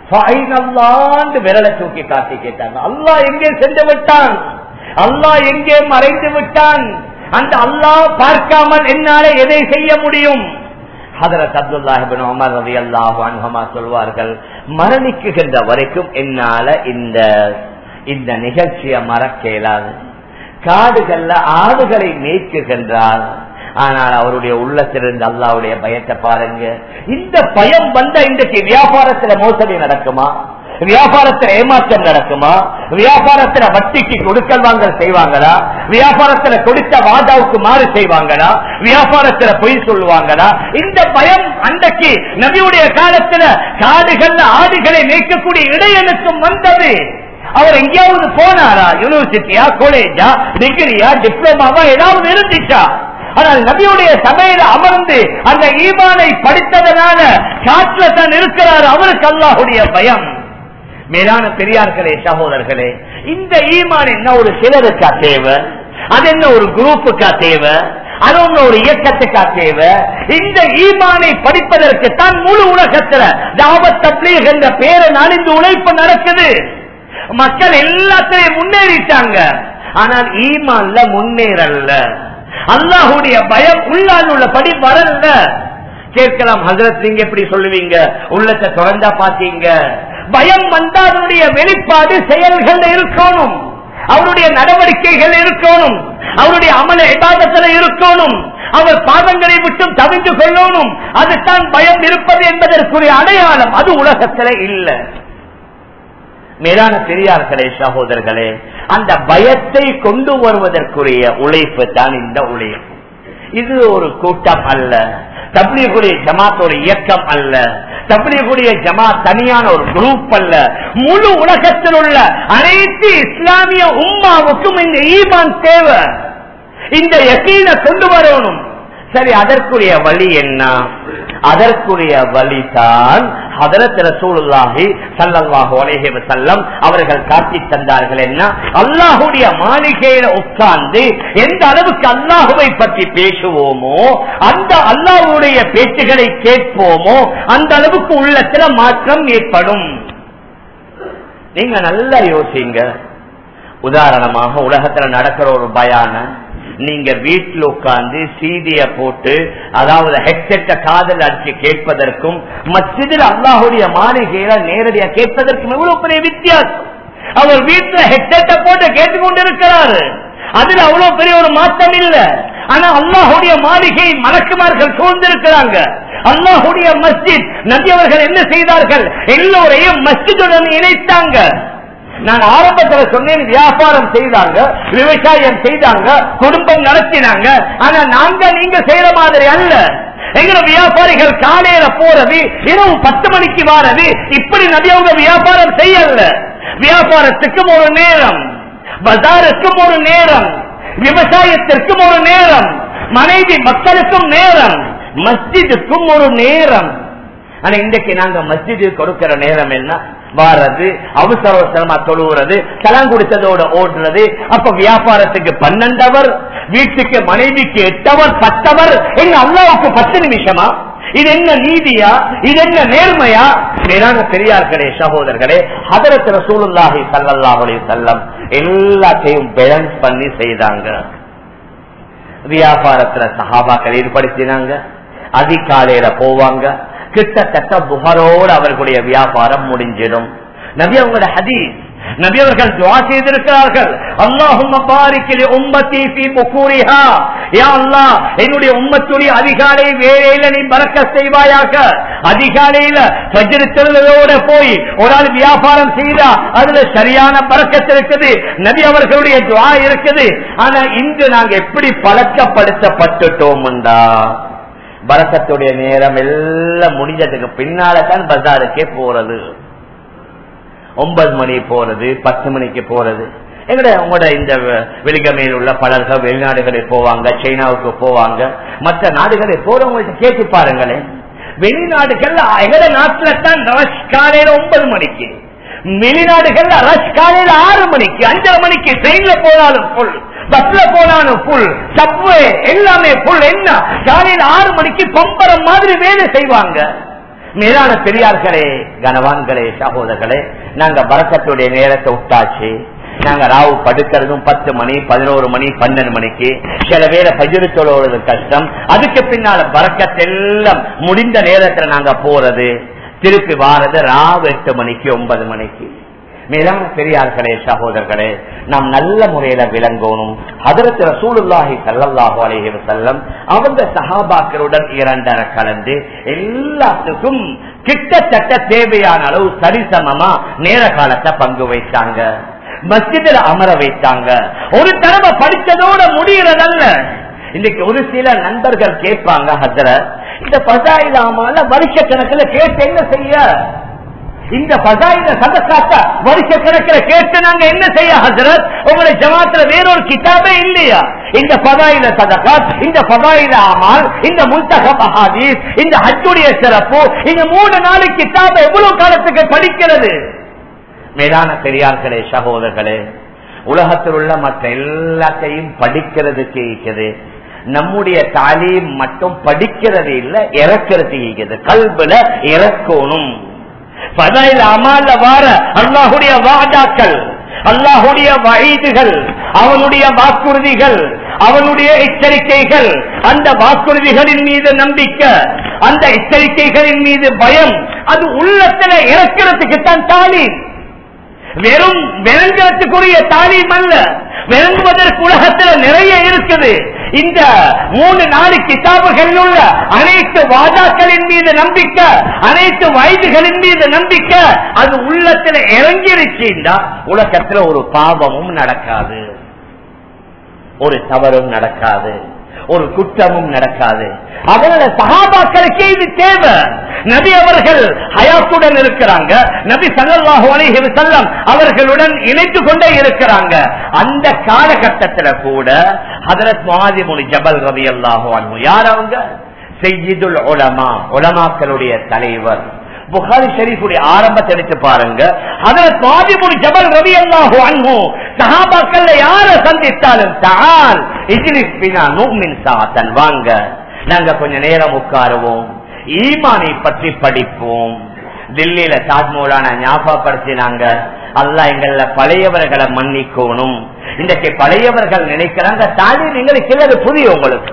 விரலை தூக்கி காட்டி கேட்டாங்க அல்லாஹ் எங்கே சென்று விட்டான் அல்லாஹ் எங்கே மறைந்து விட்டான் அந்த அல்லாஹ் பார்க்காமல் என்னால எதை செய்ய முடியும் ஹதரத் அப்துல்லாஹிபின் உமர் ரவி அல்லாஹு அன்ஹமா சொல்வார்கள் மரணிக்குகின்ற வரைக்கும் என்னால இந்த இந்த நிகழ்ச்சியை மறக்க இயலாது காடுகள்ல ஆடுகளை மேய்க்குகின்றார் ஆனால் அவருடைய உள்ளத்திலிருந்து அல்லாவுடைய பயத்தை பாருங்க இந்த பயம் வந்த இன்றைக்கு வியாபாரத்துல மோசடி நடக்குமா வியாபாரத்துல ஏமாற்றம் நடக்குமா வியாபாரத்துல வட்டிக்கு கொடுக்கல் வாங்கல் செய்வாங்களா வியாபாரத்துல கொடுத்த வாதாவுக்கு மாறு செய்வாங்களா வியாபாரத்துல பொய் சொல்லுவாங்களா இந்த பயம் அன்றைக்கு நபியுடைய காலத்துல காடுகள்ல ஆடுகளை மேய்க்கக்கூடிய இடையனுக்கும் வந்தது அவர் எங்கேயாவது போனாரா யூனிவர்சிட்டியா காலேஜா டிகிரியா டிப்ளமாவா ஏதாவது இருந்துச்சா ஆனால் நபியுடைய சபையில அமர்ந்து அந்த ஈமானை படித்ததனால காட்டுல தான் இருக்கிறார் அவருக்கு அல்லாஹுடைய பயம் மேலான பெரியார்களே சகோதரர்களே இந்த ஈமான் என்ன ஒரு சிலருக்கா தேவை அது என்ன ஒரு குரூப்புக்கா தேவை அது ஒண்ணு ஒரு இயக்கத்துக்கா தேவை இந்த ஈமானை படிப்பதற்கு தான் முழு உலகத்துல தாவத் தப்லீக் என்ற பேரனால் இந்த உழைப்பு நடக்குது மக்கள் எல்லாத்திலையும் முன்னேறிட்டாங்க ஆனால் ஈமான்ல முன்னேறல்ல அல்லாஹுடைய பயம் உள்ளால் உள்ளபடி வரல கேட்கலாம் ஹசரத் நீங்க எப்படி சொல்லுவீங்க உள்ளத்தை திறந்தா பாத்தீங்க பயம் வந்தா அதனுடைய வெளிப்பாடு செயல்கள் இருக்கணும் அவருடைய நடவடிக்கைகள் இருக்கணும் அவருடைய அமல இபாதத்தில் இருக்கணும் அவர் பாதங்களை விட்டும் தவிர்த்து கொள்ளணும் அதுதான் பயம் இருப்பது என்பதற்குரிய அடையாளம் அது உலகத்தில் இல்லை மேலான பெரியார்களே சகோதரர்களே அந்த பயத்தை கொண்டு வருவதற்குரிய உழைப்பு தான் இந்த உழைப்பு இது ஒரு கூட்டம் அல்ல தப்லீகுடைய ஜமாத் ஒரு இயக்கம் அல்ல தப்லீகுடைய ஜமாத் தனியான ஒரு குரூப் அல்ல முழு உலகத்தில் உள்ள அனைத்து இஸ்லாமிய உம்மாவுக்கும் இந்த ஈமான் தேவை இந்த யக்கீனை கொண்டு வரணும் சரி அதற்குரிய வழி என்ன அதற்குரிய வழிதான் ஹதரத் ரசூலுல்லாஹி ஸல்லல்லாஹு அலைஹி வஸல்லம் அவர்கள் காட்டி தந்தார்கள் என்ன அல்லாஹ்வுடைய மாளிகையில உட்கார்ந்து எந்த அளவுக்கு அல்லாஹுவை பற்றி பேசுவோமோ அந்த அல்லாஹ்வுடைய பேச்சுகளை கேட்போமோ அந்த அளவுக்கு உள்ளத்துல மாற்றம் ஏற்படும் நீங்க நல்லா யோசிங்க உதாரணமாக உலகத்துல நடக்கிற ஒரு பயான நீங்க வீட்டில் உட்கார்ந்து சீடிய போட்டு அதாவது ஹெட்செட்ட காதல் அடிச்சு கேட்பதற்கும் மசிதில் அல்லாஹுடைய மாளிகையில நேரடியா கேட்பதற்கும் எவ்வளவு பெரிய வித்தியாசம் அவர் வீட்டுல ஹெட்செட்ட போட்டு கேட்டுக்கொண்டிருக்கிறாரு அதுல அவ்வளவு பெரிய ஒரு மாற்றம் இல்ல ஆனா அல்லாஹுடைய மாளிகை மலக்குமார்கள் சூழ்ந்திருக்கிறாங்க அல்லாஹுடைய மஸ்ஜித் நபி அவர்கள் என்ன செய்தார்கள் எல்லோரையும் மஸ்ஜிதுடன் இணைத்தாங்க நான் ஆரம்பத்துல சொன்னேன் வியாபாரம் செய்தாங்க விவசாயம் செய்தாங்க குடும்பம் நடத்தினாங்க ஆனா நாங்க நீங்க செய்யற மாதிரி அல்ல எங்க வியாபாரிகள் காலையில போறது இரவு பத்து மணிக்கு வாரது இப்படி நபி அவங்க வியாபாரம் செய்யல வியாபாரத்துக்கும் ஒரு நேரம் பஜாருக்கும் ஒரு நேரம் விவசாயத்திற்கும் ஒரு நேரம் மனைவி மக்களுக்கும் நேரம் மஸ்ஜிதுக்கும் ஒரு நேரம் ஆனா இன்றைக்கு நாங்க மஸ்ஜிது கொடுக்கிற நேரம் என்ன வாரது அவசர அவசரமா தொழுகிறது கலம் குடித்ததோட ஓடுறது அப்ப வியாபாரத்துக்கு பன்னெண்டவர் வீட்டுக்கு மனைவிக்கு எட்டவர் பத்தவர் எங்க அல்லாவுக்கு பத்து நிமிஷமா இது என்ன நீதியா இது என்ன நேர்மையா மேலான பெரியார்களே சகோதரர்களே ஹதரத் ரசூலுல்லாஹி ஸல்லல்லாஹு அலைஹி வஸல்லம் எல்லாத்தையும் பேலன்ஸ் பண்ணி செய்தாங்க வியாபாரத்துல சஹாபாக்கள் ஈடுபடுத்தினாங்க அதிகாலையில போவாங்க கிட்டத்தட்ட புகரோடு அவர்களுடைய வியாபாரம் முடிஞ்சிடும் நபி அவங்களோட ஹதீஸ் நபி அவர்கள் துவா செய்திருக்கிறார்கள் அல்லாஹும் உம்மத்தி ஃபீ புகூரிஹா யா அல்லாஹ் என்னுடைய உம்மத்துடைய அதிகாலை வேலையில நீ பறக்க செய்வாயாக அதிகாலையில ஃபஜ்ர் தொழுகையோட போய் ஒரு ஆள் வியாபாரம் செய்தா அதுல சரியான பறக்கத்து இருக்குது நபி அவர்களுடைய துவா இருக்குது ஆனா இன்று நாங்க எப்படி பழக்கப்படுத்தப்பட்டுட்டோம்டா பரக்கத்துடைய நேரம் எல்லாம் முடிஞ்சதுக்கு பின்னால்தான் பஜாருக்கே போறது ஒன்பது மணி போறது பத்து மணிக்கு போறது எங்கட உங்களோட இந்த வெளிகமையில் உள்ள பலர்கள் வெளிநாடுகளில் போவாங்க சைனாவுக்கு போவாங்க மற்ற நாடுகளில் போறவங்கள்ட்ட கேட்டு பாருங்களேன் வெளிநாடுகள்ல எங்கட நாட்டுல தான் ரஷ் காலையில ஒன்பது மணிக்கு வெளிநாடுகள்ல ரஷ் காலையில ஆறு மணிக்கு அஞ்சரை மணிக்கு ட்ரெயின்ல போனாலும் புல் பஸ்ல போனாலும் புல் சப்வே எல்லாமே புல் என்ன காலையில ஆறு மணிக்கு கொம்பரம் மாதிரி வேலை செய்வாங்க மேலான பெரியார்களே கனவான்களே சகோதரர்களே நாங்க பறக்கத்துடைய நேரத்தை விட்டாச்சு நாங்க ராவு படுக்கிறதும் பத்து மணி பதினோரு மணி பன்னெண்டு மணிக்கு சில பேரை பஜிரு தொழுவது கஷ்டம் அதுக்கு பின்னால பறக்கத்தெல்லாம் முடிந்த நேரத்துல நாங்க போறது திருப்பி வாரது ராவு எட்டு மணிக்கு ஒன்பது மணிக்கு மேலான பெரியார்களே சகோதரர்களே நாம் நல்ல முறையில விளங்கணும் அதற்கு ரசூலுல்லாஹி சல்லல்லாஹு அலைஹி வஸல்லம் அவங்க சஹாபாக்களுடன் இரண்டர கலந்து எல்லாத்துக்கும் கிட்டத்தட்ட தேவையான அளவு சரிசமமா நேர காலத்தை பங்கு வைத்தாங்க மஸ்ஜிதில் அமர வைத்தாங்க ஒரு தடவை படிச்சதோட முடியறதல்ல இன்னைக்கு ஒரு சில நண்பர்கள் கேட்பாங்க ஹசரத் இந்த பசாயிலாமால வருஷ கணக்கில் கேட்டு என்ன செய்ய இந்த பசாயில சதக்காத்த வருஷ கணக்கில் கேட்டு நாங்க என்ன செய்ய ஹசரத் உங்களுடைய ஜமாத்துல வேறொரு கிதாபே இல்லையா இந்த பதாயில சதகாத் இந்த பதாயில அமால் இந்த முல்தகப் அஹாதீஸ் இந்த ஹஜ்ஜுடைய சிறப்பு இந்த மூணு நாளைக்கு கிதாப எவ்வளவு காலத்துக்கு படிக்கிறது மேலான பெரியார்களே சகோதரர்களே உலகத்தில் உள்ள மற்ற எல்லாத்தையும் படிக்கிறதுக்கு இருக்குது நம்முடைய தாலீம் மட்டும் படிக்கிறது இல்ல இறக்கிறது இருக்குது கல்வில இறக்கணும் பதாயில் அமால வார அல்லாஹுடைய வாதாக்கள் அல்லாஹுடைய வயதுகள் அவனுடைய வாக்குறுதிகள் அவனுடைய எச்சரிக்கைகள் அந்த வாக்குறுதிகளின் மீது நம்பிக்கை அந்த எச்சரிக்கைகளின் மீது பயம் அது உள்ளத்துல இறக்கிறதுக்கு தான் தாலீம் வெறும் விளங்குறதுக்குரிய தாலீம் அல்ல விளங்குவதற்கு உலகத்தில் நிறைய இருக்குது இந்த மூணு நாலு கிதாபுகள் உள்ள அனைத்து வாதாக்களின் மீது நம்பிக்கை அனைத்து வயதுகளின் மீது நம்பிக்கை அது உள்ளத்துல இறங்கிருச்சுண்டா உலகத்துல ஒரு பாவமும் நடக்காது ஒரு தவறும் நடக்காது ஒரு குற்றமும் நடக்காது அவங்கள சகாபாக்களுக்கே இது தேவை நபி அவர்கள் ஹயாத்துடன் இருக்கிறாங்க நபி சல்லாஹு அலைஹி வஸல்லம் அவர்களுடன் இணைத்து கொண்டே இருக்கிறாங்க அந்த காலகட்டத்தில் கூட ஹதரத் மாதிமுனி ஜபல் ரவி அல்லாஹு அன்ஹு யார் அவங்க செய்யுதுல் உலமா உலமாக்களுடைய தலைவர் புகாரி ஷரீஃபுடைய ஆரம்பத்தை எடுத்து பாருங்க அதுல மாதிமுனி ஜபல் ரவி அல்லாஹு அன்ஹு சஹாபாக்கள்ல யார சந்தித்தாலும் தால் இஜ்லிஸ் பினா நூமின் சாத்தன் வாங்க நாங்க கொஞ்ச நேரம் உட்காருவோம் ஈமானை பற்றி படிப்போம் தில்லியில தாஜ்மோலான ஞாபகப்படுத்தினாங்க அல்லா எங்கள பழையவர்களை மன்னிக்கணும் இன்றைக்கு பழையவர்கள் நினைக்கிறாங்க தாலீம் எங்களுக்கு இல்லை, அது புதிய உங்களுக்கு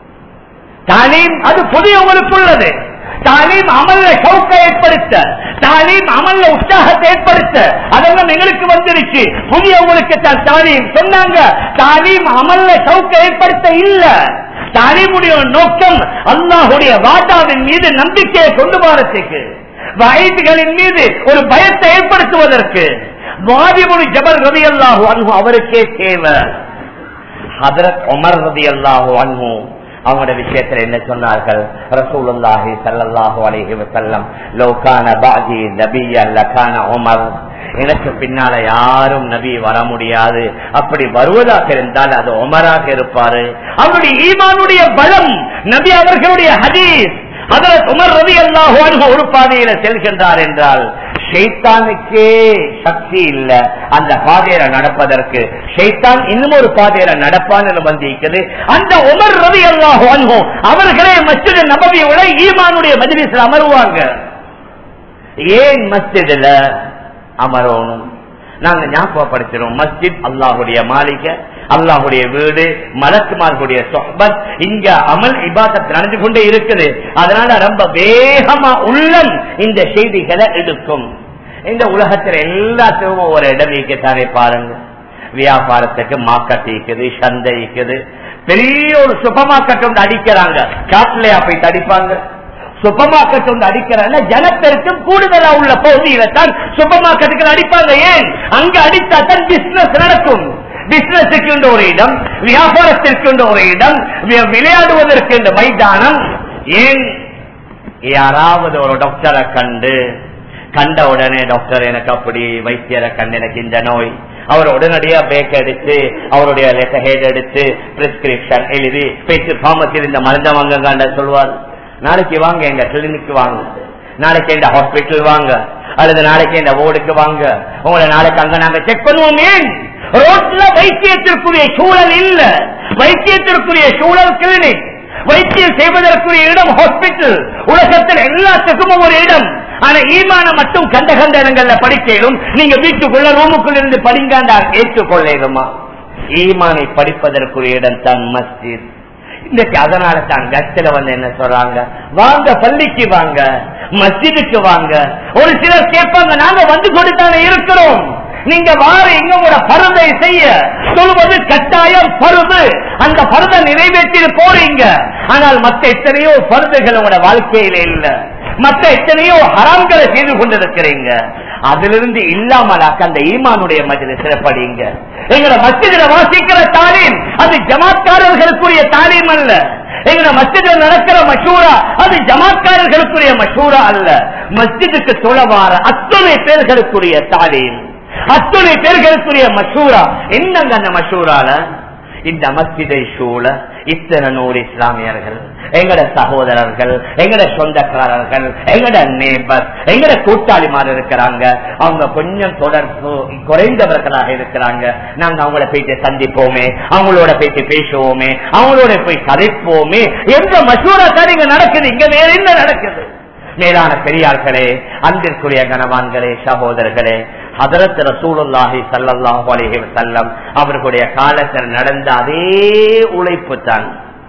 தாலீம் அது புதிய உங்களுக்கு உள்ளது தாலீம் அமல்ல சௌக்க ஏற்படுத்த தாலீம் அமல்ல உற்சாகத்தை ஏற்படுத்த அதெல்லாம் எங்களுக்கு வந்துருச்சு புதிய உங்களுக்கு தான் தாலீம் சொன்னாங்க தாலீம் அமல்ல சௌக்க ஏற்படுத்த இல்ல தாலீமுடைய நோக்கம் அல்லாஹுடைய வாட்டாவின் மீது நம்பிக்கையை கொண்டு போறதுக்கு வயதுகளின் மீது ஒரு பயத்தை ஏற்படுத்துவதற்கு வாதிமுனி ஜபல் ரவி அல்லாஹு அன்பு அவருக்கே தேவை ஹதரத் உமர் ரதி அல்லாஹு அன்பு அவங்களோட விஷயத்துல என்ன சொன்னார்கள் ரசூலுல்லாஹி ஸல்லல்லாஹு அலைஹி வஸல்லம் லௌகான பாதி நபியன் லகான உமர் எனக்கு பின்னால யாரும் நபி வர முடியாது அப்படி வருவதாக இருந்தால் அது உமராக இருப்பாரு அவருடைய ஈமானுடைய பலம் நபி அவர்களுடைய ஹதீஸ் அதில் உமர் ரவி அல்லாஹு அன்ஹு ஒரு பாதையில செல்கின்றார் என்றால் ஷைத்தானுக்கே சக்தி இல்ல அந்த பாதையில நடப்பதற்கு ஷைத்தான் இன்னும் ஒரு பாதையில நடப்பான் என்று வந்திருக்கிறது அந்த உமர் ரவி அல்லாஹு அன்ஹு அவர்களே மஸ்ஜித் நபவியோட ஈமானுடைய மஜ்லிஸ்ல அமருவாங்க ஏன் மஸ்ஜிதுல அமரணும் நாங்க ஞாபகப்படுத்துறோம் மஸ்ஜித் அல்லாஹுடைய மாளிகை அல்லாஹுடைய வீடு மலக்குமார்களுடைய சொஹபத் இங்க அமல் இபாதத் நடந்து கொண்டே இருக்குது அதனால ரொம்ப வேகமா உள்ளம் இந்த செய்திகளை எடுக்கும் இந்த உலகத்துல எல்லாத்துக்கும் ஒரு இடம் இருக்கத்தானே பாருங்க வியாபாரத்துக்கு மார்க்கெட் இருக்குது சந்தை இருக்குது பெரிய ஒரு சூப்பர் மார்க்கெட் வந்து அடிக்கிறாங்க காட்டுலயா போய் அடிப்பாங்க சூப்பர் மார்க்கெட் வந்து அடிக்கிறாங்க ஜனப்பெருக்கும் கூடுதலா உள்ள பகுதியில தான் சூப்பர் மார்க்கெட்டுக்கு அடிப்பாங்க ஏன் அங்க அடித்தா தான் பிசினஸ் நடக்கும் பிசினஸுக்கு ஒரு இடம் வியாபாரத்திற்கு ஒரு இடம் வி- விளையாடுவதற்கு இந்த மைதானம் ஏன் யாராவது ஒரு டாக்டரை கண்டு கண்ட உடனே டாக்டர் எனக்கு அப்படி வைத்தியரை கண்டு எனக்கு இந்த நோய் அவர் உடனடியா பேக் எடுத்து அவருடைய லெட்டர் ஹெட் எடுத்து பிரிஸ்கிரிப்ஷன் எழுதி பேச்சு பாமத்தில் இந்த மருந்த வாங்க சொல்வார் நாளைக்கு வாங்க எங்க கிளினிக்கு வாங்க நாளைக்கு இந்த ஹாஸ்பிட்டல் வாங்க அல்லது நாளைக்கு இந்த வார்டுக்கு வாங்க உங்களை நாளைக்கு அங்க நாங்க செக் பண்ணுவோம் ஏன் ரோட்ல வைத்தியத்திற்குரிய சூழல் இல்ல வைத்தியத்திற்குரிய சூழல் கிளினிக் வைத்தியம் செய்வதற்குரிய இடம் ஹாஸ்பிட்டல் உலகத்தில் எல்லாத்துக்கும் ஒரு இடம் ஆனா ஈமான மட்டும் கண்ட கண்ட இடங்கள்ல படிக்கலும் நீங்க வீட்டுக்குள்ள ரூமுக்குள்ள இருந்து படிங்காண்டால் ஏற்றுக்கொள்ளேருமா ஈமானை படிப்பதற்குரிய இடம் தான் மஸ்ஜித் இன்னைக்கு அதனால தான் கட்சியில வந்து என்ன சொல்றாங்க வாங்க பள்ளிக்கு வாங்க மஸ்ஜிதுக்கு வாங்க ஒரு சிலர் கேட்பாங்க நாங்க வந்து கொடுத்தானே இருக்கிறோம் நீங்க வார எங்களோட பருதை செய்ய சொல்வது கட்டாயம் பருது அந்த பருதை நிறைவேற்றி போறீங்க ஆனால் மத்த எத்தனையோ பருதுகள் உங்களோட வாழ்க்கையில இல்ல மத்த எத்தனையோ ஹராம்களை செய்து கொண்டிருக்கிறீங்க அதிலிருந்து இல்லாமலாக்க அந்த ஈமானுடைய மதில சிறப்படிங்க எங்களோட மஸ்ஜிதில வாசிக்கிற தாலீம் அது ஜமாத்காரர்களுக்குரிய தாலீம் அல்ல எங்களோட மஸ்ஜிதில் நடக்கிற மஷூரா அது ஜமாத்காரர்களுக்குரிய மஷூரா அல்ல மஸ்ஜிதுக்கு தொழவார அத்தனை பேர்களுக்குரிய தாலீம் அத்தனை பேர்களுக்குரிய மஷூரா என்னங்க அந்த மஷூரால இந்த மஸ்ஜிதை சூழ இத்தனை நூறு இஸ்லாமியர்கள் எங்கட சகோதரர்கள் எங்கட சொந்தக்காரர்கள் எங்கட நேபர் எங்கட கூட்டாளிமார் இருக்கிறாங்க அவங்க கொஞ்சம் தொடர்பு குறைந்தவர்களாக இருக்கிறாங்க நாங்க அவங்கள போயிட்டு சந்திப்போமே அவங்களோட போயிட்டு பேசுவோமே அவங்களோட போய் கதைப்போமே என்ற மசூரா தான் இங்க நடக்குது இங்க வேற என்ன நடக்குது மேலான பெரியார்களே அன்பிற்குரிய கனவான்களே சகோதரர்களே ஹதரத் ரசூலுல்லாஹி சல்லல்லாஹு அலைஹி வஸல்லம் அவர்களுடைய காலத்தில் நடந்த அதே உழைப்பு தான்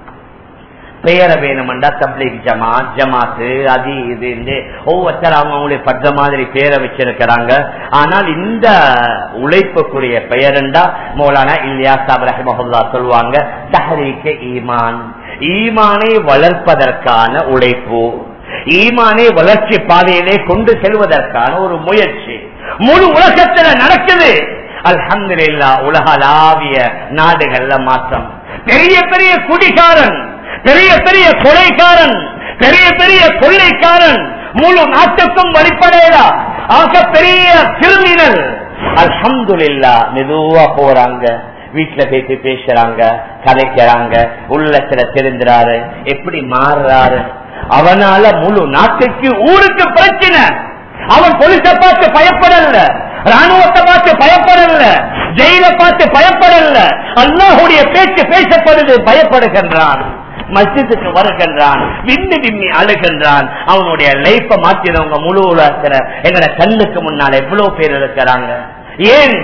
பெயர வேணுமெண்டா தப்லீக் ஜமாத் ஜமாத்து அது இது ஒவ்வொருத்தர் அவங்க அவங்களுடைய பட்ட மாதிரி பேரை வச்சிருக்கிறாங்க ஆனால் இந்த உழைப்புக்குரிய பெயருண்டா மௌலானா இல்லியா சாப் ரஹமஹுல்லா சொல்லுவாங்க தஹரீக்க ஈமான் ஈமானை வளர்ப்பதற்கான உழைப்பு ஈமானை வளர்ச்சி பாதையிலே கொண்டு செல்வதற்கான ஒரு முயற்சி முழு உலகத்துல நடக்குது அல்ஹம்துலில்லா உலகளாவிய நாடுகள்ல மாற்றம் பெரிய பெரிய குடிகாரன் பெரிய பெரிய கொலைக்காரன் பெரிய பெரிய கொள்ளைக்காரன் முழு நாட்டுக்கும் வழிபடையலா ஆக பெரிய கிரிமினல் அல்ஹம்துலில்லா மெதுவா போறாங்க வீட்டுல பேசி பேசுறாங்க கதைக்கிறாங்க உள்ளத்துல தெரிஞ்சுறாரு எப்படி மாறுறாரு அவனால முழு நாட்டுக்கு ஊருக்கு பிரச்சனை அவன் போலீஸ பார்த்து பயப்படல ராணுவத்தை பார்த்து பயப்படல ஜெயில பார்த்து பயப்படல அல்லாஹுடைய பேச்சு பேசப்படுது பயப்படுகின்றான் மஸ்ஜிதுக்கு வருகின்றான் விண்ணி விம்மி அழுகின்றான் அவனுடைய லைஃப மாத்தினவங்க முழு உலகத்துல எங்கட கண்ணுக்கு முன்னால் எவ்வளவு பேர் இருக்கிறாங்க ஏன்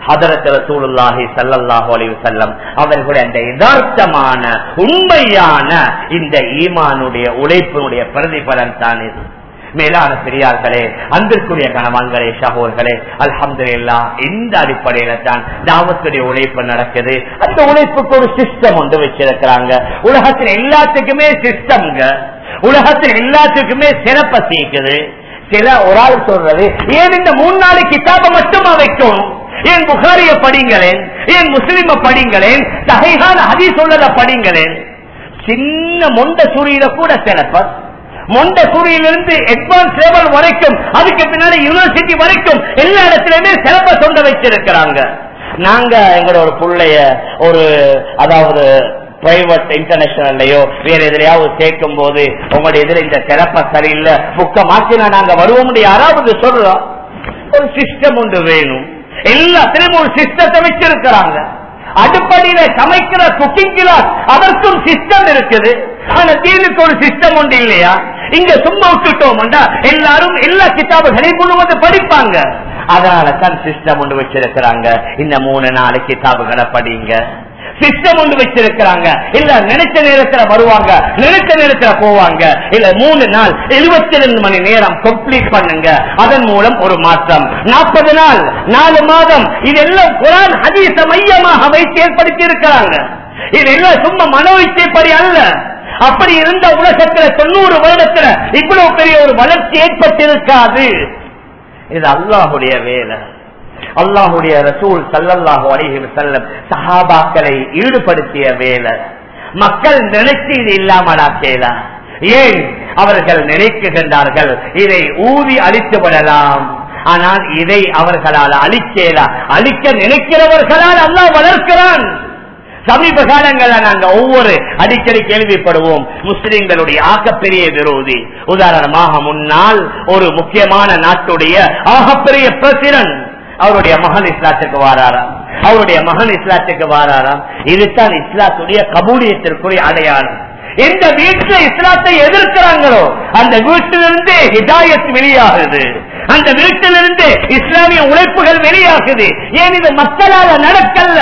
சூழலாகி சல்லல்லாஹு அலைவு செல்லம் அவர்களுடைய அந்த யதார்த்தமான உண்மையான இந்த ஈமானுடைய உழைப்பினுடைய பிரதிபலன் தான் இது மேலான பெரியார்களே அன்பிற்குரிய கணவான்களே சகோர்களே அல்ஹம்து இந்த அடிப்படையில தான் தாவத்துடைய உழைப்பு நடக்குது அந்த உழைப்புக்கு ஒரு சிஸ்டம் ஒன்று வச்சிருக்கிறாங்க உலகத்தில் எல்லாத்துக்குமே சிஸ்டம்ங்க உலகத்தில் எல்லாத்துக்குமே சிறப்ப சேர்க்குது சில ஒரு ஆள் சொல்றது ஏன் இந்த மூணு நாலு கிதாப மட்டுமா வைக்கணும் ஏன் புகாரிய படிங்களேன் ஏன் முஸ்லிம படிங்களேன் தகைகான ஹதி சொல்லத படிங்களேன் சின்ன மொண்ட சூரியில கூட சிலப்ப மொண்ட சூரியிலிருந்து அட்வான்ஸ் லெவல் வரைக்கும் அதுக்கு பின்னாடி யூனிவர்சிட்டி வரைக்கும் எல்லா இடத்துலயுமே சிலப்ப சொந்த வச்சிருக்கிறாங்க நாங்க எங்களோட பிள்ளைய ஒரு அதாவது பிரைவேட் இன்டர்நேஷனல்லையோ வேற எதிரையாவது சேர்க்கும் போது உங்களுடைய இதுல இந்த சிறப்ப சரியில்லை புக்க மாற்றினா நாங்க வருவோம் யாராவது சொல்றோம் ஒரு சிஸ்டம் ஒன்று வேணும் எல்லாத்திலும் ஒரு சிஸ்டத்தை வச்சிருக்கிறாங்க அடுப்படியில சமைக்கிற குக்கிங் கிளாஸ் அதற்கும் சிஸ்டம் இருக்குது ஆனா தீனுக்கு ஒரு சிஸ்டம் ஒன்று இல்லையா இங்க சும்மா விட்டுட்டோம்டா எல்லாரும் எல்லா கிதாபுகளையும் கொண்டு வந்து படிப்பாங்க அதனால தான் சிஸ்டம் ஒன்று வச்சிருக்கிறாங்க இந்த மூணு நாலு கிதாபுகளை படிங்க சிஸ்டம் ஒன்று வச்சிருக்கிறாங்க இல்ல நினைச்ச நேரத்துல வருவாங்க நினைச்ச நேரத்துல போவாங்க இல்ல மூணு நாள் எழுபத்தி ரெண்டு மணி நேரம் கம்ப்ளீட் பண்ணுங்க அதன் மூலம் ஒரு மாற்றம் நாற்பது நாள் நாலு மாதம் இதெல்லாம் குரான் ஹதீச மையமாக வைத்து ஏற்படுத்தி இருக்கிறாங்க இதெல்லாம் சும்மா மனோ இச்சைப்படி அல்ல அப்படி இருந்த உலகத்துல தொண்ணூறு வருடத்துல இவ்வளவு பெரிய ஒரு வளர்ச்சி ஏற்பட்டிருக்காது இது அல்லாஹுடைய வேலை அல்லாஹுடைய ரசூல் சல்லல்லாஹு அலைஹி வஸல்லம் சஹாபாக்களை ஈடுபடுத்திய வேலை மக்கள் நினைச்சு இது இல்லாமலா செய்யலாம் ஏன் அவர்கள் நினைக்குகின்றார்கள் இதை ஊதி அழித்து விடலாம் ஆனால் இதை அவர்களால் அழிச்சேலா அழிக்க நினைக்கிறவர்களால் அல்லாஹ் வளர்க்கிறான் சமீப காலங்கள்ல நாங்க ஒவ்வொரு அடிக்கடி கேள்விப்படுவோம் முஸ்லிம்களுடைய ஆகப்பெரிய விரோதி உதாரணமாக முன்னால் ஒரு முக்கியமான நாட்டுடைய ஆகப்பெரிய பிரசிடன்ட் அவருடைய மகன் இஸ்லாத்துக்கு வாராராம் அவருடைய மகன் இஸ்லாத்துக்கு வாராராம் இதுதான் இஸ்லாத்துடைய கபூலியத்திற்குரிய அடையாளம் எந்த வீட்டுல இஸ்லாத்தை எதிர்க்கிறாங்களோ அந்த வீட்டிலிருந்து ஹிதாயத் வெளியாகுது அந்த வீட்டிலிருந்து இஸ்லாமிய உழைப்புகள் வெளியாகுது ஏன் இது மக்களால நடக்கல்ல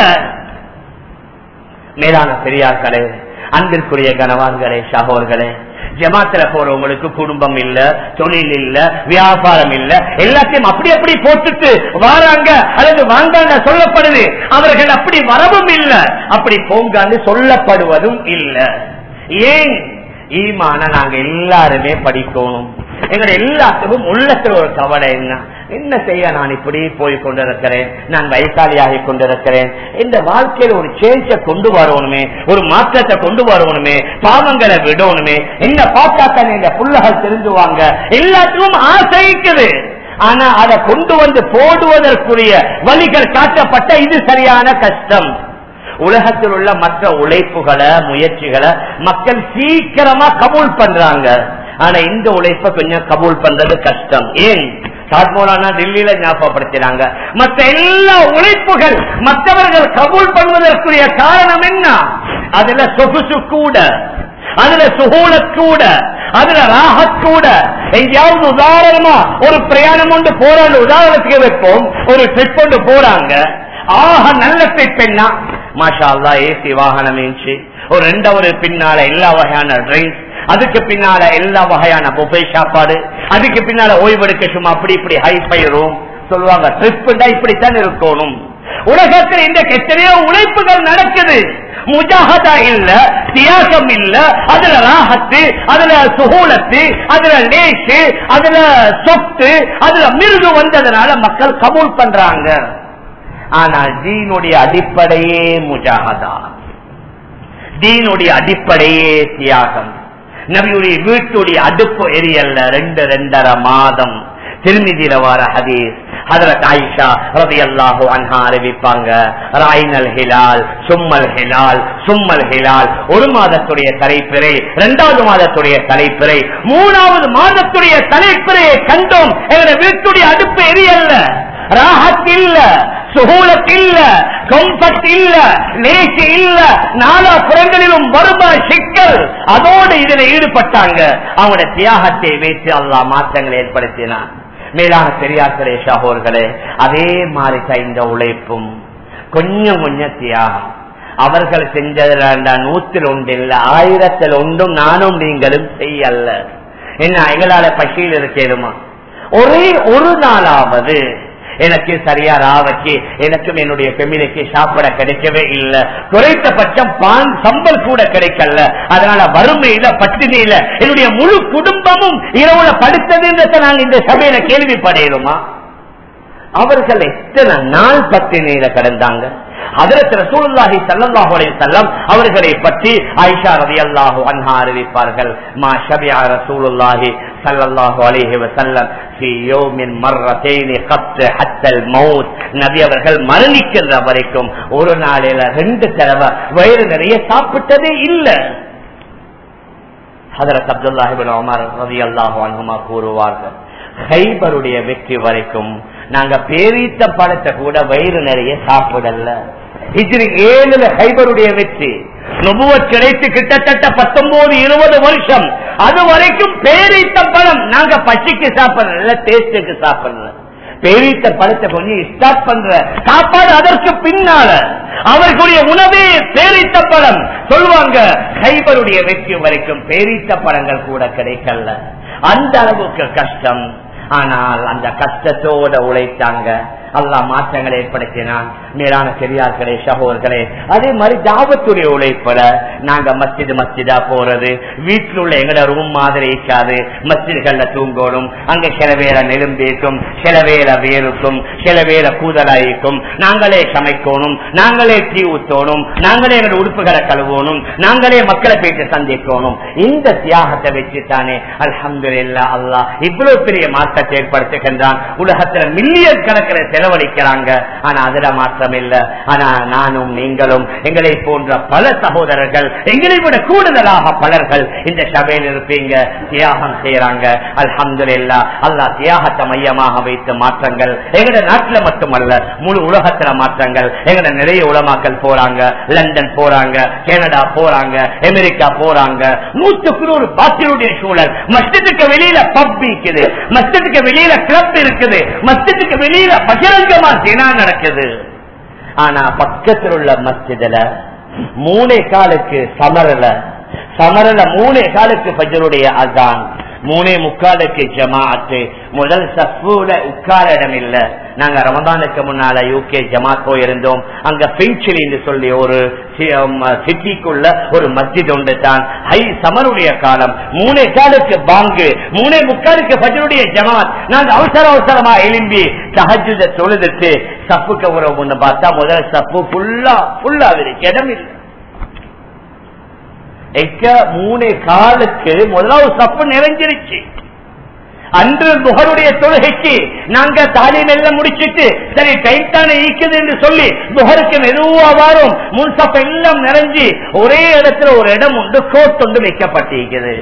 மேலான பெரியார்களே அன்பிற்குரிய கனவான்களே சகோர்களே ஜமாத்துல போறவங்களுக்கு குடும்பம் இல்ல தொழில் இல்ல வியாபாரம் இல்ல எல்லாத்தையும் அப்படி அப்படி போட்டுட்டு வாராங்க அல்லது வாங்காங்க சொல்லப்படுது அவர்கள் அப்படி வரவும் இல்ல அப்படி போங்கான்னு சொல்லப்படுவதும் இல்ல ஏன் ஈமான நாங்க எல்லாருமே படிக்கணும் எங்களுடைய எல்லாத்துக்கும் உள்ளத்துல ஒரு கவலை என்ன என்ன செய்ய நான் இப்படி போய் கொண்டிருக்கிறேன் நான் வயசாளியாகி கொண்டிருக்கிறேன் இந்த வாழ்க்கையில ஒரு சேஞ்ச கொண்டு வரணுமே ஒரு மாற்றத்தை கொண்டு வரணுமே பாவங்களை விடணுமே என்ன பார்த்தாக்க இந்த புள்ளகள் தெரிஞ்சுவாங்க எல்லாத்துக்கும் ஆசைக்குது ஆனா அதை கொண்டு வந்து போடுவதற்குரிய வழிகள் காட்டப்பட்ட இது சரியான கஷ்டம் உலகத்தில் உள்ள மற்ற உழைப்புகளை முயற்சிகளை மக்கள் சீக்கிரமா கபூல் பண்றாங்க ஆனா இந்த உழைப்பை கொஞ்சம் கபூல் பண்றது கஷ்டம் ஏன் சாத்மோலானா டெல்லியில ஞாபகப்படுத்தினாங்க மற்ற எல்லா உழைப்புகள் மற்றவர்கள் கபூல் பண்ணுவதற்குரிய காரணம் என்ன அதுல சொகுசு கூட அதுல சுகூல கூட அதுல ராகத் கூட எங்கேயாவது உதாரணமா ஒரு பிரயாணம் கொண்டு போறாங்க உதாரணத்துக்கு வைப்போம் ஒரு ட்ரிப் கொண்டு போறாங்க ஆக நல்ல ட்ரிப் என்ன மாஷா அல்லா ஏசி வாகனம் இருந்துச்சு ஒரு ரெண்டவர் பின்னால எல்லா வகையான ட்ரிங்க்ஸ் அதுக்கு பின்னால எல்லா வகையான புஃபே சாப்பாடு அதுக்கு பின்னால ஓய்வெடுக்க சும்மா அப்படி இப்படி ஹை ஃபை ரூம் சொல்லுவாங்க ட்ரிப் இப்படித்தான் இருக்கணும் உலகத்தில் இந்த எத்தனையோ உழைப்புகள் நடக்குது முஜாகதா இல்ல தியாகம் இல்ல அதுல ராகத்து அதுல சுகூலத்து அதுல லேசு அதுல சொத்து அதுல மிருது வந்ததுனால மக்கள் கபூல் பண்றாங்க ஆனா தீனுடைய அடிப்படையே முஜாகதா தீனுடைய அடிப்படையே தியாகம் நபியுடைய வீட்டுடைய அடுப்பு எரியல்ல ரெண்டு ரெண்டரை மாதம் திருமிதியில வார ஹதீஸ் ஹதரத் ஆயிஷா ரவி அல்லாஹு அன்ஹா அறிவிப்பாங்க ராயினல் ஹிலால் சும்மல் ஹிலால் சும்மல் ஹிலால் ஒரு மாதத்துடைய தலைப்பிறை இரண்டாவது மாதத்துடைய தலைப்பிறை மூணாவது மாதத்துடைய தலைப்பிறையை கண்டோம் எங்க வீட்டுடைய அடுப்பு எரியல்ல ராகத் இல்ல சுகூலத் இல்ல கம்ஃபர்ட் இல்ல லேசி இல்ல நாலா புறங்களிலும் வருமாய் சிக்கல் அதோடு இதுல ஈடுபட்டாங்க அவங்களோட தியாகத்தை வைத்து அல்லா மாற்றங்களை ஏற்படுத்தினான் மேலான பெரியார்களே சகோர்களே அதே மாதிரி இந்த உழைப்பும் கொஞ்சம் கொஞ்சம் தியாகம் அவர்கள் செஞ்சதுல நூத்தில் ஒன்று இல்ல ஆயிரத்தில் ஒன்றும் நானும் நீங்களும் செய்யல்ல என்ன எங்களால பசியில் இருக்கேனுமா ஒரே ஒரு நாளாவது எனக்கு சரியா ராவச்சு எனக்கும் என்னுடைய பெமிலிக்கு சாப்பிட கிடைக்கவே இல்லை குறைந்தபட்சம் பான் சம்பல் கூட கிடைக்கல அதனால வறுமையில பட்டினியில என்னுடைய முழு குடும்பமும் இரவுல படுத்ததுன்றத நாங்க இந்த சபையில கேள்விப்படையிலுமா அவர்கள் எத்தனை நாள் பட்டினியில கடந்தாங்க அதற்கு ரசூலுல்லாஹி ஸல்லல்லாஹு அலைஹி வஸல்லம் அவர்களை பற்றி ஆயிஷா ரலியல்லாஹு அன்ஹா அறிவிப்பார்கள் மா ஷபியா ரசூலுல்லாஹி ஸல்லல்லாஹு அலைஹி வஸல்லம் ஃபீ யௌமின் மர்ரத்தைன் கத் ஹத்தல் மௌத் நபி அவர்கள் மரணிக்கின்ற வரைக்கும் ஒரு நாளில ரெண்டு தடவை வயிறு நிறைய சாப்பிட்டதே இல்லை ஹதரத் அப்துல்லாஹி இப்னு உமர் ரலியல்லாஹு அன்ஹுமா கூறுவார்கள் ஹைபருடைய வெற்றி வரைக்கும் நாங்க பேரீத்த பழத்தை கூட வயிறு நிறைய சாப்பிடல ஹிஜ்ரி ஏழுல ஹைபருடைய வெற்றி நுபுவ கிடைத்து கிட்டத்தட்ட பத்தொன்பது இருபது வருஷம் அது வரைக்கும் பேரீத்த பழம் நாங்க பசிக்கு சாப்பிடல டேஸ்டுக்கு சாப்பிடல பேரீத்த பழத்தை கொஞ்சம் ஸ்டார்ட் பண்ற சாப்பாடு அதற்கு பின்னால அவர்களுடைய உணவே பேரித்த பழம் சொல்லுவாங்க ஹைபருடைய வெற்றி வரைக்கும் பேரித்த பழங்கள் கூட கிடைக்கல அந்த அளவுக்கு கஷ்டம் ஆனால் அந்த கஷ்டத்தோட உழைத்தாங்க அல்லா மாற்றங்களை ஏற்படுத்தினான் மேலான பெரியார்களே சகோதர்களே அதே மாதிரி தாவத்துடைய உழைப்பட நாங்க மஸ்ஜிது மஸ்ஜிதா போறது வீட்டில் உள்ள எங்கட ரூம் மாதிரி இருக்காது மஸ்ஜிதுகள்ல தூங்கணும் அங்க சில வேலை நெலும்பேக்கும் சில வேலை வேருக்கும் சில வேலை கூதலாயிருக்கும் நாங்களே சமைக்கணும் நாங்களே தீ ஊத்தணும் நாங்களே எங்களோட உடுப்புகளை கழுவணும் நாங்களே மக்களை போயிட்டு சந்திக்கணும் இந்த தியாகத்தை வச்சுத்தானே அல்ஹம்து இல்லா அல்லா இவ்வளவு பெரிய மாற்றத்தை ஏற்படுத்துகின்றான் உலகத்துல மில்லியன் கணக்கில் செலவழிக்கிறாங்க ஆனா அதுல மாற்றம் இல்ல ஆனா நானும் நீங்களும் எங்களை போன்ற பல சகோதரர்கள் எங்களை விட கூடுதலாக பலர்கள் இந்த சபையில் இருப்பீங்க தியாகம் செய்யறாங்க அல்ஹம்து இல்லா அல்லா தியாகத்தை மையமாக வைத்து மாற்றங்கள் எங்கட நாட்டுல மட்டுமல்ல முழு உலகத்துல மாற்றங்கள் எங்கட நிறைய உலமாக்கள் போறாங்க லண்டன் போறாங்க கனடா போறாங்க அமெரிக்கா போறாங்க நூற்றுக்கு நூறு பாத்தியுடைய சூழல் மஸ்ஜிதுக்கு வெளியில பப் இருக்குது மஸ்ஜிதுக்கு வெளியில கிளப் இருக்குது மஸ்ஜிதுக்கு வெளியில பகிரங்கமா தினா நடக்குது ஆனா பக்கத்தில் உள்ள மஸ்ஜிதுல மூணே காலுக்கு சமரல சமரல மூணே காலுக்கு பஜருடைய அசான் மூணே முக்காலுக்கு ஜமாத்து முதல் சஃபூல உட்கார இடம் இல்ல நாங்க ரமதானுக்கு முன்னால யூகே ஜமாத் போயிருந்தோம் அங்க பெஞ்சில் சொல்லி ஒரு சிட்டிக்குள்ள ஒரு மஸ்ஜித் உண்டு தான் ஹை சமருடைய காலம் மூணே காலுக்கு பாங்கு மூணே முக்காலுக்கு பஜருடைய ஜமாத் நாங்க அவசர அவசரமா எழும்பி சஹஜுத தொழுதுட்டு சப்புக்கு உறவு பார்த்தா முதல் சப்பு ஃபுல்லா ஃபுல்லா இருக்கு இடம் இல்லை எக்க மூணே காலுக்கு முதலாவது சப்பு நிறைஞ்சிருச்சு அன்று புகருடைய தொழுகைக்கு நாங்க தாலீம் எல்லாம் முடிச்சிட்டு சரி டைம் தானே ஈக்குது என்று சொல்லி புகருக்கு மெதுவா வரும் முன்சப் எல்லாம் நிறைஞ்சி ஒரே இடத்துல ஒரு இடம் உண்டு கோட் ஒன்று வைக்கப்பட்டிருக்குது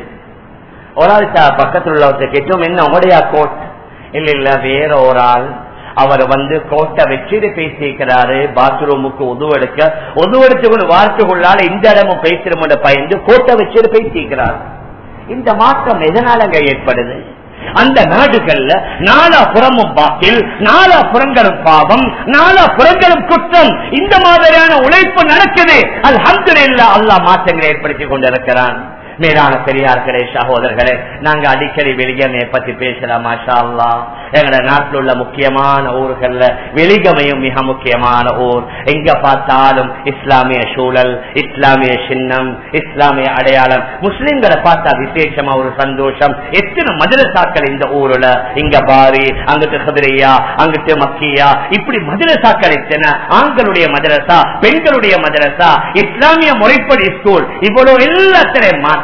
ஒரு ஆள் த- பக்கத்துல உள்ளவர்கிட்ட கேட்டோம் என்ன உங்களுடைய கோட் இல்ல இல்ல வேற ஒரு ஆள் அவர் வந்து கோட்டை வச்சுட்டு பேசியிருக்கிறாரு பாத்ரூமுக்கு உதுவெடுக்க உதுவெடுத்து கொண்டு வார்த்தைக்குள்ளால இந்த இடமும் பேசிடும் பயந்து கோட்டை வச்சுட்டு பேசியிருக்கிறார் இந்த மாற்றம் எதனாலங்க ஏற்படுது அந்த நாடுகள்ல நாலா புறமும் பாக்கில் நாலா புறங்களும் பாவம் நாலா புறங்களும் குற்றம் இந்த மாதிரியான உழைப்பு நடக்குது அல்ஹம்துலில்லாஹ் அல்லாஹ் மாற்றங்களை ஏற்படுத்தி கொண்டிருக்கிறான் மேலான பெரியார்களே சகோதரர்களே நாங்க அடிக்கடி வெளிகமையை பத்தி பேசலாம் மாஷா அல்லா எங்களோட நாட்டில் உள்ள முக்கியமான ஊர்கள்ல வெளிகமையும் மிக முக்கியமான ஊர் எங்க பார்த்தாலும் இஸ்லாமிய சூழல் இஸ்லாமிய சின்னம் இஸ்லாமிய அடையாளம் முஸ்லிம்களை பார்த்தா விசேஷமா ஒரு சந்தோஷம் எத்தனை மதுரசாக்கள் இந்த ஊர்ல இங்க பாரி அங்கிட்டு கதிரையா அங்கிட்டு மக்கியா இப்படி மதுரசாக்கள் எத்தனை ஆண்களுடைய மதரசா பெண்களுடைய மதரசா இஸ்லாமிய முறைப்படி ஸ்கூல் இவ்வளவு எல்லாத்திலையும் மாற்றம்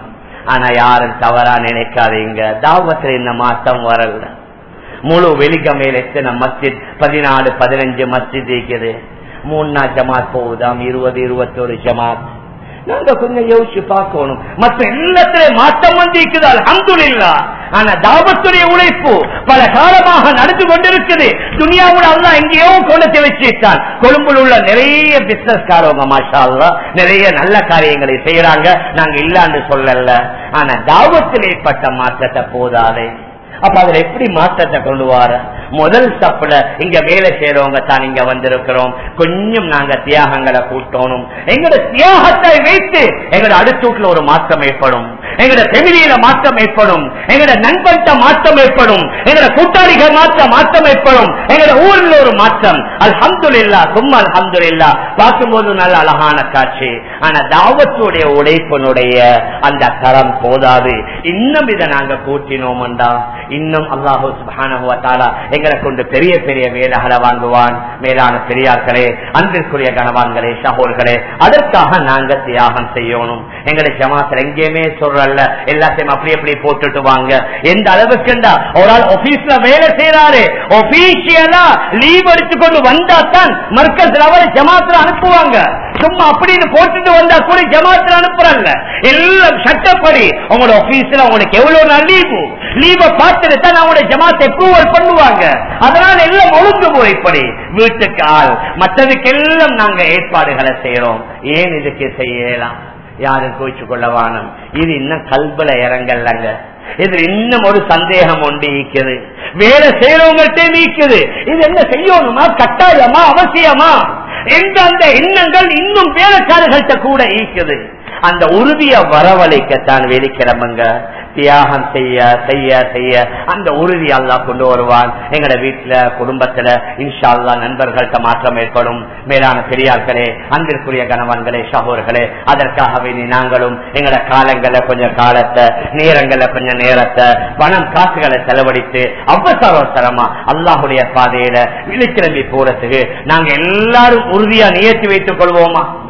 ஆனா யாரும் தவறா நினைக்காதீங்க தாவத்தில் இந்த மாற்றம் வரல முழு வெளிகமையில எத்தனை மஸ்ஜித் பதினாலு பதினஞ்சு மஸ்ஜித் இருக்குது மூணா ஜமாத் போகுதாம் இருபது இருபத்தொரு ஜமாத் நாங்க கொஞ்சம் யோசிச்சு பார்க்கணும் மற்ற எல்லாத்திலையும் மாற்றம் வந்திருக்குது அல்ஹம்துலில்லா ஆனா தாபத்துடைய உழைப்பு பல காலமாக நடந்து கொண்டிருக்குது துனியாவோட அல்லா எங்கேயோ கோலத்தை வச்சிருக்கான் கொழும்புல உள்ள நிறைய பிசினஸ் காரவங்க மாஷா அல்லா நிறைய நல்ல காரியங்களை செய்யறாங்க நாங்க இல்லான்னு சொல்லல ஆனா தாபத்தில் ஏற்பட்ட மாற்றத்தை போதாதே அப்ப அதுல எப்படி மாற்றத்தை கொண்டு வர முதல் ஸ்டெப்ல இங்க வேலை செய்யறவங்க தான் இங்க வந்திருக்கிறோம் கொஞ்சம் நாங்க தியாகங்களை கூட்டணும் எங்களோட தியாகத்தை வைத்து எங்களோட அடுத்தூட்ல ஒரு மாற்றம் ஏற்படும் எங்களோட ஃபெமிலியில மாற்றம் ஏற்படும் எங்களோட நண்பன்ட்ட மாற்றம் ஏற்படும் எங்களோட கூட்டாளிகள் மாற்ற மாற்றம் ஏற்படும் எங்களோட ஊர்ல ஒரு மாற்றம் அல்ஹம்துலில்லா சும்மா அல்ஹம்துலில்லா பார்க்கும்போது நல்ல அழகான காட்சி ஆனா தாவத்துடைய உழைப்பினுடைய அந்த தரம் போதாது இன்னும் இதை நாங்க கூட்டினோம்டா இன்னும் அல்லாஹு சுப்ஹானஹு வ தஆலா எங்களை கொண்டு பெரிய பெரிய வேலைகளை வாங்குவான் மேலான பெரியார்களே அன்பிற்குரிய கணவான்களே சகோர்களே அதற்காக நாங்க தியாகம் செய்யணும் எங்களை ஜமாத்தில் எங்கேயுமே சொல்றல்ல எல்லாத்தையும் அப்படி அப்படி போட்டுட்டு வாங்க எந்த அளவுக்குண்டா ஒரு ஆள் ஆபீஸ்ல வேலை செய்யறாரு ஒபீஷியலா லீவ் எடுத்து கொண்டு வந்தா தான் மர்க்கத்தில் அவரை ஜமாத்துல அனுப்புவாங்க சும்மா அப்படின்னு போட்டுட்டு வந்தா கூட ஜமாத்துல அனுப்புறல்ல எல்லாம் சட்டப்படி உங்களோட ஆபீஸ்ல உங்களுக்கு எவ்வளவு நாள் லீவு லீவை பார்த்துட்டு தான் அவங்களுடைய ஜமாத்தை அப்ரூவல் பண்ணுவாங்க அதனால எல்லாம் ஒழுங்கு முறைப்படி வீட்டுக்கு ஆள் மற்றதுக்கெல்லாம் நாங்க ஏற்பாடுகளை செய்யறோம் ஏன் இதுக்கு செய்யலாம் யாரும் கோச்சு கொள்ள வானம் இது இன்னும் கல்புல இறங்கல்லங்க இது இன்னும் ஒரு சந்தேகம் ஒன்று ஈக்குது வேலை செய்யறவங்கள்ட்டே நீக்குது இது என்ன செய்யணுமா கட்டாயமா அவசியமா எந்த அந்த எண்ணங்கள் இன்னும் வேலைக்காரர்கள்ட்ட கூட ஈக்குது அந்த உறுதிய வரவழைக்கத்தான் வெளிக்கிழமங்க தியாகம் செய்ய செய்ய செய்ய அந்த உறுதி அல்லா கொண்டு வருவான் எங்கட வீட்டுல குடும்பத்துல இன்ஷா அல்லா நண்பர்கள்ட்ட மாற்றம் ஏற்படும் மேலான பெரியார்களே அன்பிற்குரிய கணவன்களே சகோர்களே அதற்காகவே நீ நாங்களும் எங்கட காலங்கள கொஞ்சம் காலத்தை நேரங்கள கொஞ்சம் நேரத்தை பணம் காசுகளை செலவழித்து அவசர அவசரமா அல்லாஹுடைய பாதையில விழிக்கிளம்பி போறதுக்கு நாங்க எல்லாரும் உறுதியா நியர்த்தி வைத்துக் கொள்வோமா